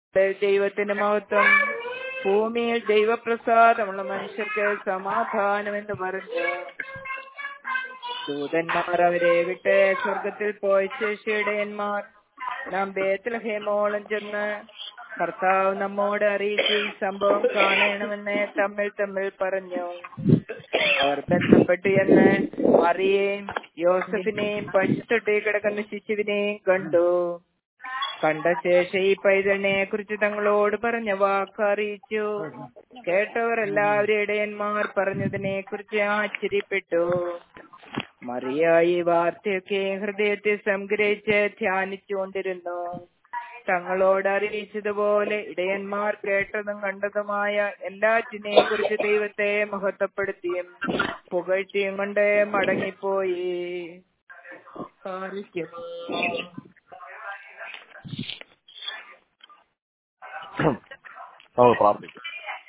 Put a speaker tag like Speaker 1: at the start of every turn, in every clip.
Speaker 1: ദൈവത്തിന്റെ മഹത്വം ഭൂമിയിൽ ദൈവപ്രസാദമുള്ള മനുഷ്യർക്ക് സമാധാനം എന്ന് പറഞ്ഞു ദൂതന്മാർ അവരെ വിട്ട് സ്വർഗത്തിൽ പോയ ശേഷിയിടയന്മാർ നാം ബേത്തലഹേമോളം ചെന്ന് കർത്താവ് നമ്മോട് അറിയിച്ച് ഈ സംഭവം കാണണമെന്ന് തമ്മിൽ തമ്മിൽ പറഞ്ഞു അവർ ബന്ധപ്പെട്ടു എന്ന് മറിയേയും യോസഫിനെയും പശുത്തൊട്ടി കിടക്കുന്ന ശിശുവിനെയും കണ്ടു കണ്ട ശേഷം ഈ പൈതലിനെ കുറിച്ച് തങ്ങളോട് പറഞ്ഞ വാക്ക് അറിയിച്ചു കേട്ടവർ എല്ലാവരും ഇടയന്മാർ പറഞ്ഞതിനെ കുറിച്ച് ആശ്ചര്യപ്പെട്ടു മറിയ ഈ വാർത്തയൊക്കെ ഹൃദയത്തെ സംഗ്രഹിച്ച് ധ്യാനിച്ചുകൊണ്ടിരുന്നു തങ്ങളോട് അറിയിച്ചതുപോലെ ഇടയന്മാർ കേട്ടതും കണ്ടതുമായ എല്ലാറ്റിനെയും കുറിച്ച് ദൈവത്തെ മഹത്വപ്പെടുത്തിയും പുകഴ്ത്തിയും കൊണ്ട് മടങ്ങിപ്പോയി പാലിക്കുന്നു
Speaker 2: നമുക്ക് പ്രാർത്ഥിക്കാം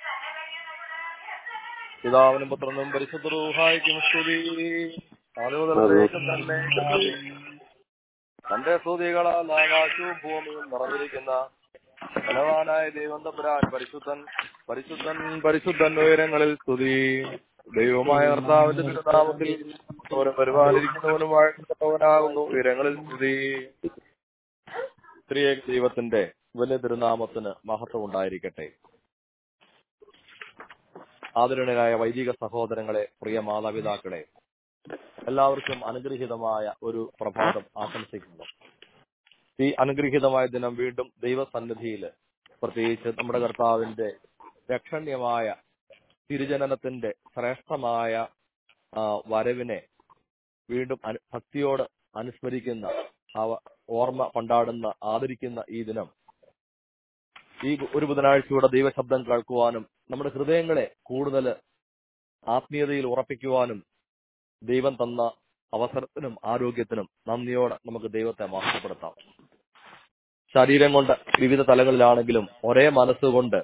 Speaker 2: പിതാവിനും പുത്രനും പരിശുദ്ധ റൂഹായിക്കും സ്തുതി ആദ്യമുതലേക്കും തന്നെ സ്തുതി. തന്റെ സ്തുതികളാൽ ആകാശവും ഭൂമിയും നിറഞ്ഞിരിക്കുന്ന ബലവാനായ ദൈവം തമ്പുരാൻ പരിശുദ്ധൻ പരിശുദ്ധൻ പരിശുദ്ധൻ ഉയരങ്ങളിൽ സ്തുതി ദൈവമായ കർത്താവിന്റെ തിരുനാമത്തിൽ ഓരോ പരിപാലിരിക്കുന്നവനും വാഴ്ത്തവനാകുന്നു ഉയരങ്ങളിൽ സ്തുതി സ്ത്രീയ ദൈവത്തിന്റെ വലിയ തിരുനാമത്തിന് മഹത്വം ഉണ്ടായിരിക്കട്ടെ ആദരണീയരായ വൈദിക സഹോദരങ്ങളെ പ്രിയ മാതാപിതാക്കളെ എല്ലാവർക്കും അനുഗ്രഹീതമായ ഒരു പ്രഭാതം ആശംസിക്കുന്നു ഈ അനുഗ്രഹീതമായ ദിനം വീണ്ടും ദൈവസന്നിധിയിൽ പ്രത്യേകിച്ച് നമ്മുടെ കർത്താവിന്റെ രക്ഷണ്യമായ തിരുജനനത്തിന്റെ ശ്രേഷ്ഠമായ ആ, വരവിനെ വീണ്ടും അനു- ഭക്തിയോട് അനുസ്മരിക്കുന്ന ആ ഓർമ്മ കൊണ്ടാടുന്ന ആദരിക്കുന്ന ഈ ദിനം ഈ ഒരു ബുധനാഴ്ചയുടെ ദൈവശബ്ദം കേൾക്കുവാനും നമ്മുടെ ഹൃദയങ്ങളെ കൂടുതൽ ആത്മീയതയിൽ ഉറപ്പിക്കുവാനും ദൈവം തന്ന അവസരത്തിനും ആരോഗ്യത്തിനും നന്ദിയോടെ നമുക്ക് ദൈവത്തെ മഹത്വപ്പെടുത്താം ശരീരം കൊണ്ട് വിവിധ തലങ്ങളിലാണെങ്കിലും ഒരേ മനസ്സുകൊണ്ട്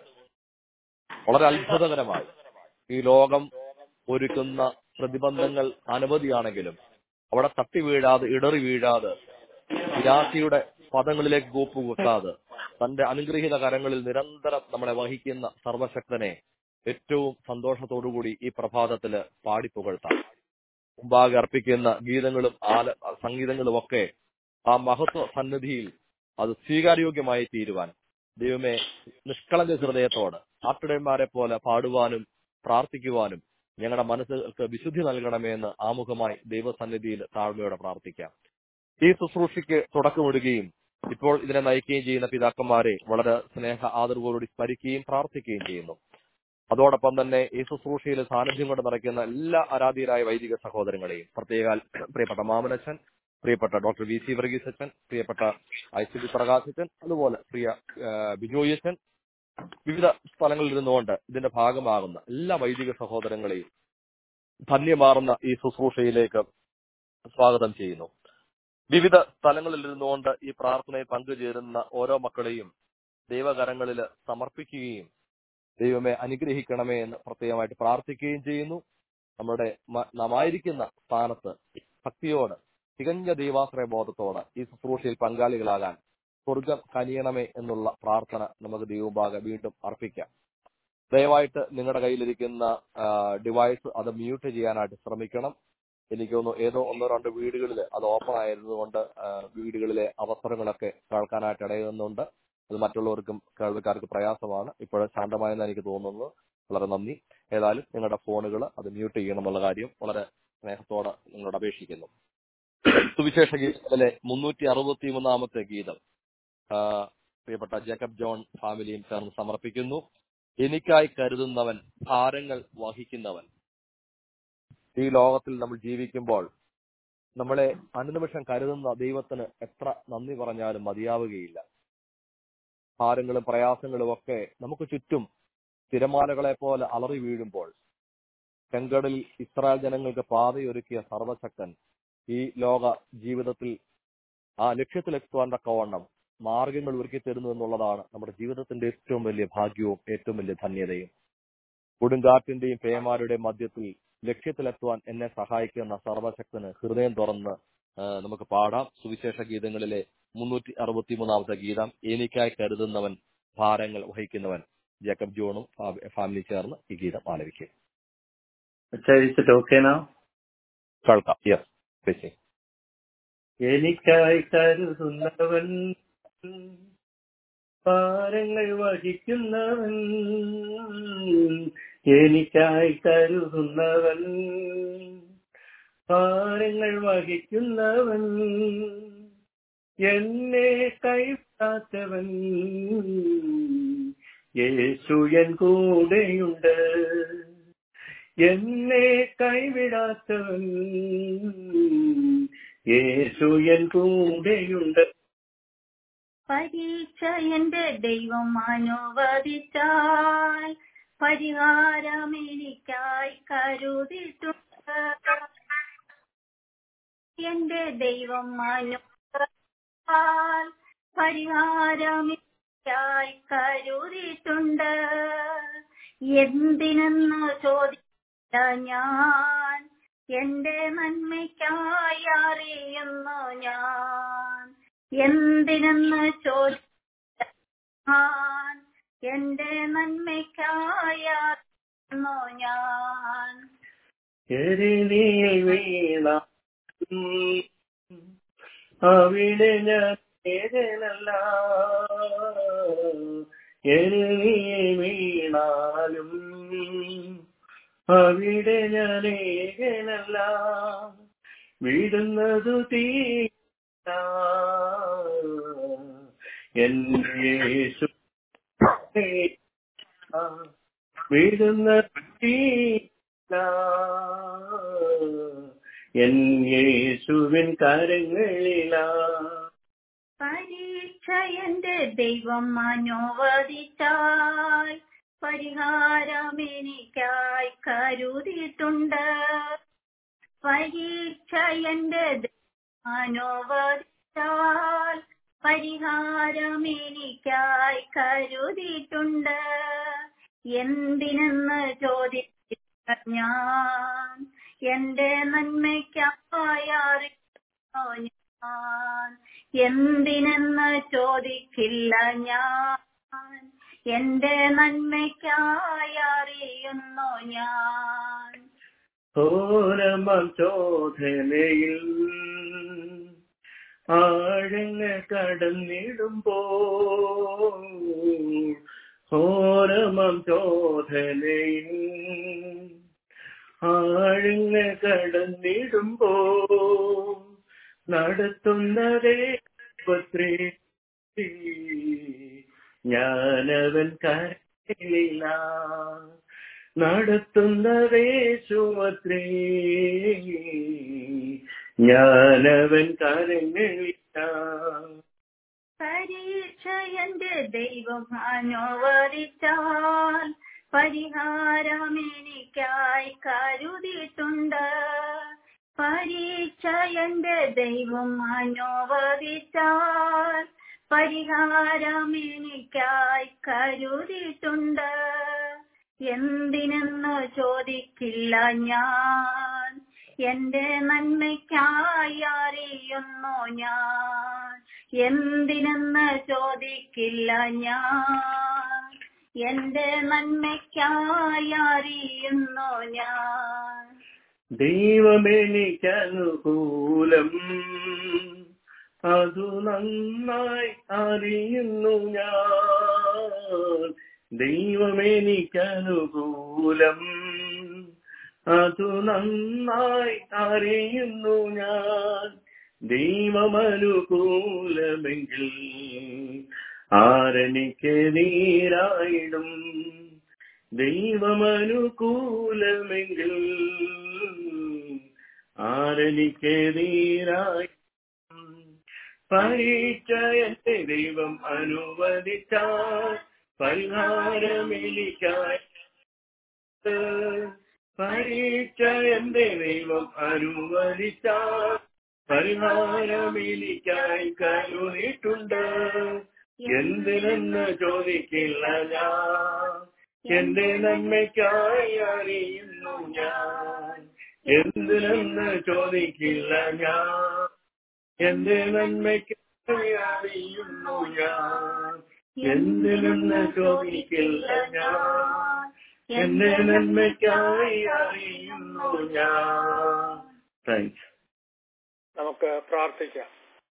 Speaker 2: വളരെ അത്ഭുതകരമായി ഈ ലോകം ഒരുക്കുന്ന പ്രതിബന്ധങ്ങൾ അനവധിയാണെങ്കിലും അവിടെ തട്ടി വീഴാതെ ഇടറി വീഴാതെ നിരാശയുടെ പദങ്ങളിലേക്ക് കൂപ്പ് വെക്കാതെ തന്റെ അനുഗ്രഹീത കരങ്ങളിൽ നിരന്തരം നമ്മളെ വഹിക്കുന്ന സർവശക്തനെ ഏറ്റവും സന്തോഷത്തോടുകൂടി ഈ പ്രഭാതത്തില് പാടിപ്പുകഴ്ത്താം മുമ്പാകെ അർപ്പിക്കുന്ന ഗീതങ്ങളും ആല സംഗീതങ്ങളും ഒക്കെ ആ മഹത്വ സന്നിധിയിൽ അത് സ്വീകാര്യോഗ്യമായി തീരുവാൻ ദൈവമേ നിഷ്കളങ്ക ഹൃദയത്തോട് ആട്ടിടയന്മാരെ പോലെ പാടുവാനും പ്രാർത്ഥിക്കുവാനും ഞങ്ങളുടെ മനസ്സുകൾക്ക് വിശുദ്ധി നൽകണമേ എന്ന് ആമുഖമായി ദൈവസന്നിധിയിൽ താഴ്മയോടെ പ്രാർത്ഥിക്കാം ഈ ശുശ്രൂഷയ്ക്ക് തുടക്കമിടുകയും ഇപ്പോൾ ഇതിനെ നയിക്കുകയും ചെയ്യുന്ന പിതാക്കന്മാരെ വളരെ സ്നേഹ ആദരവോടുകൂടി സ്മരിക്കുകയും പ്രാർത്ഥിക്കുകയും ചെയ്യുന്നു അതോടൊപ്പം തന്നെ ഈ ശുശ്രൂഷയിൽ സാന്നിധ്യം കൊണ്ട് നിറയ്ക്കുന്ന എല്ലാ ആരാധ്യരായ വൈദിക സഹോദരങ്ങളെയും പ്രത്യേക പ്രിയപ്പെട്ട മാമനച്ചൻ പ്രിയപ്പെട്ട ഡോക്ടർ വി സി വർഗീസ് അച്ഛൻ പ്രിയപ്പെട്ട ഐ സി ബി പ്രകാശ് അച്ഛൻ അതുപോലെ പ്രിയ ആ, ബിജോയ് അച്ഛൻ വിവിധ സ്ഥലങ്ങളിൽ ഇരുന്നുകൊണ്ട് ഇതിന്റെ ഭാഗമാകുന്ന എല്ലാ വൈദിക സഹോദരങ്ങളെയും ധന്യമാർന്ന ഈ ശുശ്രൂഷയിലേക്ക് സ്വാഗതം ചെയ്യുന്നു വിവിധ സ്ഥലങ്ങളിൽ ഇരുന്നുകൊണ്ട് ഈ പ്രാർത്ഥനയിൽ പങ്കുചേരുന്ന ഓരോ മക്കളെയും ദൈവകരങ്ങളിൽ സമർപ്പിക്കുകയും ദൈവമെ അനുഗ്രഹിക്കണമേ എന്ന് പ്രത്യേകമായിട്ട് പ്രാർത്ഥിക്കുകയും ചെയ്യുന്നു നമ്മുടെ മ- നാം ആയിരിക്കുന്ന സ്ഥാനത്ത് ഭക്തിയോട് തികഞ്ഞ ദൈവാശ്രയ ബോധത്തോടെ ഈ ശുശ്രൂഷയിൽ പങ്കാളികളാകാൻ സ്വർഗം കനിയണമേ എന്നുള്ള പ്രാർത്ഥന നമുക്ക് ദൈവഭാഗം വീണ്ടും അർപ്പിക്കാം ദയവായിട്ട് നിങ്ങളുടെ കയ്യിലിരിക്കുന്ന ഡിവൈസ് അത് മ്യൂട്ട് ചെയ്യാനായിട്ട് ശ്രമിക്കണം എനിക്ക് തോന്നുന്നു ഏതോ ഒന്നോ രണ്ടോ വീടുകളിൽ അത് ഓപ്പൺ ആയിരുന്നതുകൊണ്ട് ആ, വീടുകളിലെ അവസരങ്ങളൊക്കെ കേൾക്കാനായിട്ട് ഇടയുന്നുണ്ട് അത് മറ്റുള്ളവർക്കും കേൾവിക്കാർക്ക് പ്രയാസമാണ് ഇപ്പോഴും ശാന്തമായെന്ന് എനിക്ക് തോന്നുന്നത് വളരെ നന്ദി ഏതായാലും നിങ്ങളുടെ ഫോണുകൾ അത് മ്യൂട്ട് ചെയ്യണമെന്നുള്ള കാര്യം വളരെ സ്നേഹത്തോടെ നിങ്ങളോട് അപേക്ഷിക്കുന്നു സുവിശേഷ ഗീതത്തിലെ മുന്നൂറ്റി അറുപത്തി മൂന്നാമത്തെ ഗീതം ആ, പ്രിയപ്പെട്ട ജേക്കബ് ജോൺ ഫാമിലിയും ചേർന്ന് സമർപ്പിക്കുന്നു എനിക്കായി കരുതുന്നവൻ ഭാരങ്ങൾ വഹിക്കുന്നവൻ ഈ ലോകത്തിൽ നമ്മൾ ജീവിക്കുമ്പോൾ നമ്മളെ അനുനിമിഷം കരുതുന്ന ദൈവത്തിന് എത്ര നന്ദി പറഞ്ഞാലും മതിയാവുകയില്ല ഭാരങ്ങളും പ്രയാസങ്ങളും ഒക്കെ നമുക്ക് ചുറ്റും തിരമാലകളെ പോലെ അലറി വീഴുമ്പോൾ ചെങ്കടലിൽ ഇസ്രായേൽ ജനങ്ങൾക്ക് പാതയൊരുക്കിയ സർവശക്തൻ ഈ ലോക ജീവിതത്തിൽ ആ ലക്ഷ്യത്തിലെത്തുവാൻ തക്കവണ്ണം മാർഗങ്ങൾ ഒരുക്കി തരുന്നു എന്നുള്ളതാണ് നമ്മുടെ ജീവിതത്തിന്റെ ഏറ്റവും വലിയ ഭാഗ്യവും ഏറ്റവും വലിയ ധന്യതയും കൊടുങ്കാറ്റിന്റെയും പേമാരുടെയും മധ്യത്തിൽ ലക്ഷ്യത്തിലെത്തുവാൻ എന്നെ സഹായിക്കുന്ന സർവശക്തന് ഹൃദയം തുറന്ന് ആ, നമുക്ക് പാടാം സുവിശേഷ ഗീതങ്ങളിലെ മുന്നൂറ്റി അറുപത്തി മൂന്നാമത്തെ ഗീതം എനിക്കായി കരുതുന്നവൻ ഭാരങ്ങൾ വഹിക്കുന്നവൻ ജേക്കബ് ജോണും ഫാ- ഫാമിലി ചേർന്ന് ഈ ഗീതം ആലപിക്കും
Speaker 3: is it okay now?
Speaker 2: കേൾക്കാം യെസ് പ്ലീസ്
Speaker 3: എനിക്കായി കരുതുന്നവൻ ഭാരങ്ങൾ വഹിക്കുന്നവൻ എനിക്കായി കരുതുന്നവൻ ഭാരങ്ങൾ വഹിക്കുന്നവൻ എന്നെ കൈവിടാത്തവൻ യേശു എൻ കൂടെയുണ്ട് എന്നെ കൈവിടാത്തവൻ യേശു എൻ കൂടെയുണ്ട്
Speaker 4: പരീക്ഷ എന്റെ ദൈവം അനുവദിച്ചാൽ പരിഹാരം എനിക്കായി കരുതിയിട്ടുണ്ട് എന്റെ ദൈവം അനുവദിച്ചാൽ പരിഹാരം എനിക്കായി കരുതിയിട്ടുണ്ട് എന്തിനെന്ന് ചോദിച്ച ഞാൻ എന്റെ നന്മയ്ക്കായി അറിയുന്നു ഞാൻ എന്തിനെന്ന് ചോദിച്ചാൻ എന്റെ നന്മയ്ക്കായി അറിയുന്നു ഞാൻ
Speaker 3: എരിനിയിൽ വീണ അവിടെ ഞാൻ ഏകനല്ല എരിനിയിൽ വീണാലും അവിടെ ഞാൻ ഏകനല്ല വീടുന്നതു തീ എന്റെ യേശു വീടുന്ന എൻ യേശുവിൻ കരങ്ങളിലാ
Speaker 4: പരീക്ഷ എന്റെ ദൈവം അനുവദിച്ചാൽ പരിഹാരം എനിക്കായി കരുതിയിട്ടുണ്ട് പരീക്ഷ എന്റെ ദൈവം അനുവദിച്ചാൽ പരിഹാരം എനിക്കായി കരുതിയിട്ടുണ്ട് എന്തിനെന്ന് ചോദിച്ചില്ല ഞാൻ എന്റെ നന്മയ്ക്കായി അറിയുന്നു ഞാൻ എന്തിനെന്ന് ചോദിക്കില്ല ഞാൻ എന്റെ നന്മയ്ക്കായി അറിയുന്നു ഞാൻ
Speaker 3: ഘോരമം ചോദനയിൽ ആഴങ്ങൾ കടന്നിടുമ്പോ ഘോരമം ചോദനയിൽ ആഴങ്ങൾ കടന്നിടുമ്പോ നടത്തുന്നതേ പത്രേ ഞാനവൻ കരയില്ല നടത്തുന്നതേ സുമത്രേ ഞാനവൻ കരങ്ങളില്ല
Speaker 4: പരീക്ഷ എന്റെ ദൈവം അനുവദിച്ചാൽ പരിഹാരം എനിക്കായി കരുതിയിട്ടുണ്ട് പരീക്ഷ എന്റെ ദൈവം അനുവദിച്ചാൽ പരിഹാരം എനിക്കായി കരുതിയിട്ടുണ്ട് എന്തിനെന്ന് ചോദിക്കില്ല ഞാൻ എന്റെ നന്മയ്ക്കായി അറിയുന്നു ഞാൻ എന്തിനെന്ന് ചോദിക്കില്ല ഞാൻ എന്റെ നന്മയ്ക്കായി അറിയുന്നു ഞാൻ
Speaker 3: ദൈവമെനിക്കനുകൂലം അതു നന്നായി അറിയുന്നു ഞാൻ ദൈവമെനിക്കനുകൂലം അതു നന്നായി അറിയുന്നു ഞാൻ ദൈവമനുകൂലമെങ്കിൽ ആരെനിക്ക് നീരായിടും ദൈവമനുകൂലമെങ്കിൽ ആരെനിക്ക് നീരായി പരീക്ഷ എന്റെ ദൈവം അനുവദിച്ചാൽ പരിഹാരമെനിക്കായി പരീക്ഷ എന്റെ ദൈവം അനുവദിച്ചാൽ പരിഹാരമെനിക്കായി കരുതിയിട്ടുണ്ട് എന്തിനെന്ന് ചോദിക്കില്ല ഞാൻ എന്റെ നന്മയ്ക്കായി അറിയുന്നു ഞാൻ എന്തിനെന്ന് ചോദിക്കില്ല ഞാൻ എന്റെ നന്മയ്ക്കായി അറിയുന്നു ഞാൻ എന്തിനെന്ന് ചോദിക്കില്ല ഞാൻ എന്റെ നന്മയ്ക്കായി അറിയുന്നു ഞാൻ താങ്ക്സ്
Speaker 5: നമുക്ക് പ്രാർത്ഥിക്കാം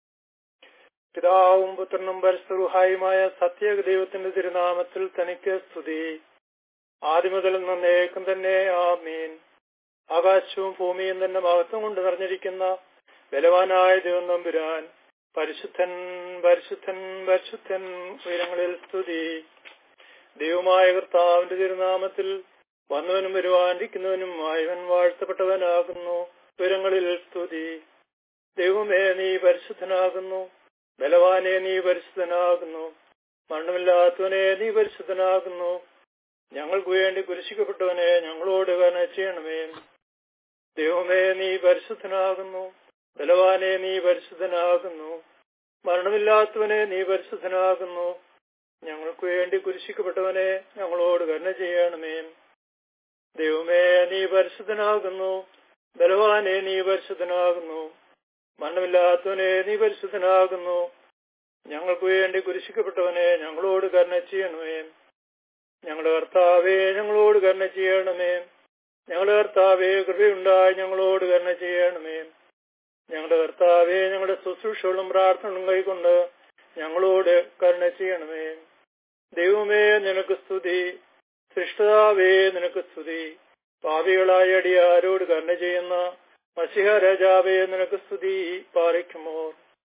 Speaker 5: പിതാവും പുത്രനും പരസ്പരുഹായുമായ സത്യേക ദൈവത്തിന്റെ തിരുനാമത്തിൽ തനിക്ക് സ്തുതി ആദ്യമുതൽ നന്നേക്കും തന്നെ ആമീൻ ആകാശവും ഭൂമിയും തന്നെ മഹത്വം കൊണ്ട് നിറഞ്ഞിരിക്കുന്ന ബലവാനായ ദൈവം നമ്പുരാൻ പരിശുദ്ധൻ പരിശുദ്ധൻ പരിശുദ്ധൻ ഉയരങ്ങളിൽ സ്തുതി ദൈവമായ കർത്താവിന്റെ തിരുനാമത്തിൽ വന്നവനും വരുവാനിരിക്കുന്നവനും ആയവൻ വാഴ്ത്തപ്പെട്ടവനാകുന്നു ഉയരങ്ങളിൽ സ്തുതി ദൈവമേ നീ പരിശുദ്ധനാകുന്നു ബലവാനെ നീ പരിശുദ്ധനാകുന്നു മണ്ണുമില്ലാത്തവനെ നീ പരിശുദ്ധനാകുന്നു ഞങ്ങൾക്ക് വേണ്ടി കുരിശിക്കപ്പെട്ടവനെ ഞങ്ങളോട് കരുണ ചെയ്യണമേ ദൈവമേ നീ പരിശുദ്ധനാകുന്നു ബലവാനെ നീ പരിശുദ്ധനാകുന്നു മരണമില്ലാത്തവനെ നീ പരിശുദ്ധനാകുന്നു ഞങ്ങൾക്ക് വേണ്ടി കുരിശിക്കപ്പെട്ടവനെ ഞങ്ങളോട് കരുണ ചെയ്യണമേ ദൈവമേ നീ പരിശുദ്ധനാകുന്നു ബലവാനെ നീ പരിശുദ്ധനാകുന്നു മരണമില്ലാത്തവനെ നീ പരിശുദ്ധനാകുന്നു ഞങ്ങൾക്ക് വേണ്ടി കുരിശിക്കപ്പെട്ടവനെ ഞങ്ങളോട് കരുണ ചെയ്യണമേ ഞങ്ങളുടെ കർത്താവേ ഞങ്ങളോട് കരുണ ചെയ്യണമേ ഞങ്ങളുടെ കർത്താവേ കൃപയുണ്ടായി ഞങ്ങളോട് കരുണ ചെയ്യണമേ ഞങ്ങളുടെ കർത്താവേ ഞങ്ങളുടെ ശുശ്രൂഷകളും പ്രാർത്ഥനകളും കൈക്കൊണ്ട് ഞങ്ങളോട് കരുണ ചെയ്യണമേ ദൈവമേ നിനക്ക് സ്തുതി സൃഷ്ടാവേ നിനക്ക് സ്തുതി പാപികളായ അടിയാരോട് കരുണ ചെയ്യുന്ന മസിഹ രാജാവേ നിനക്ക് സ്തുതി പാലിക്കുമോ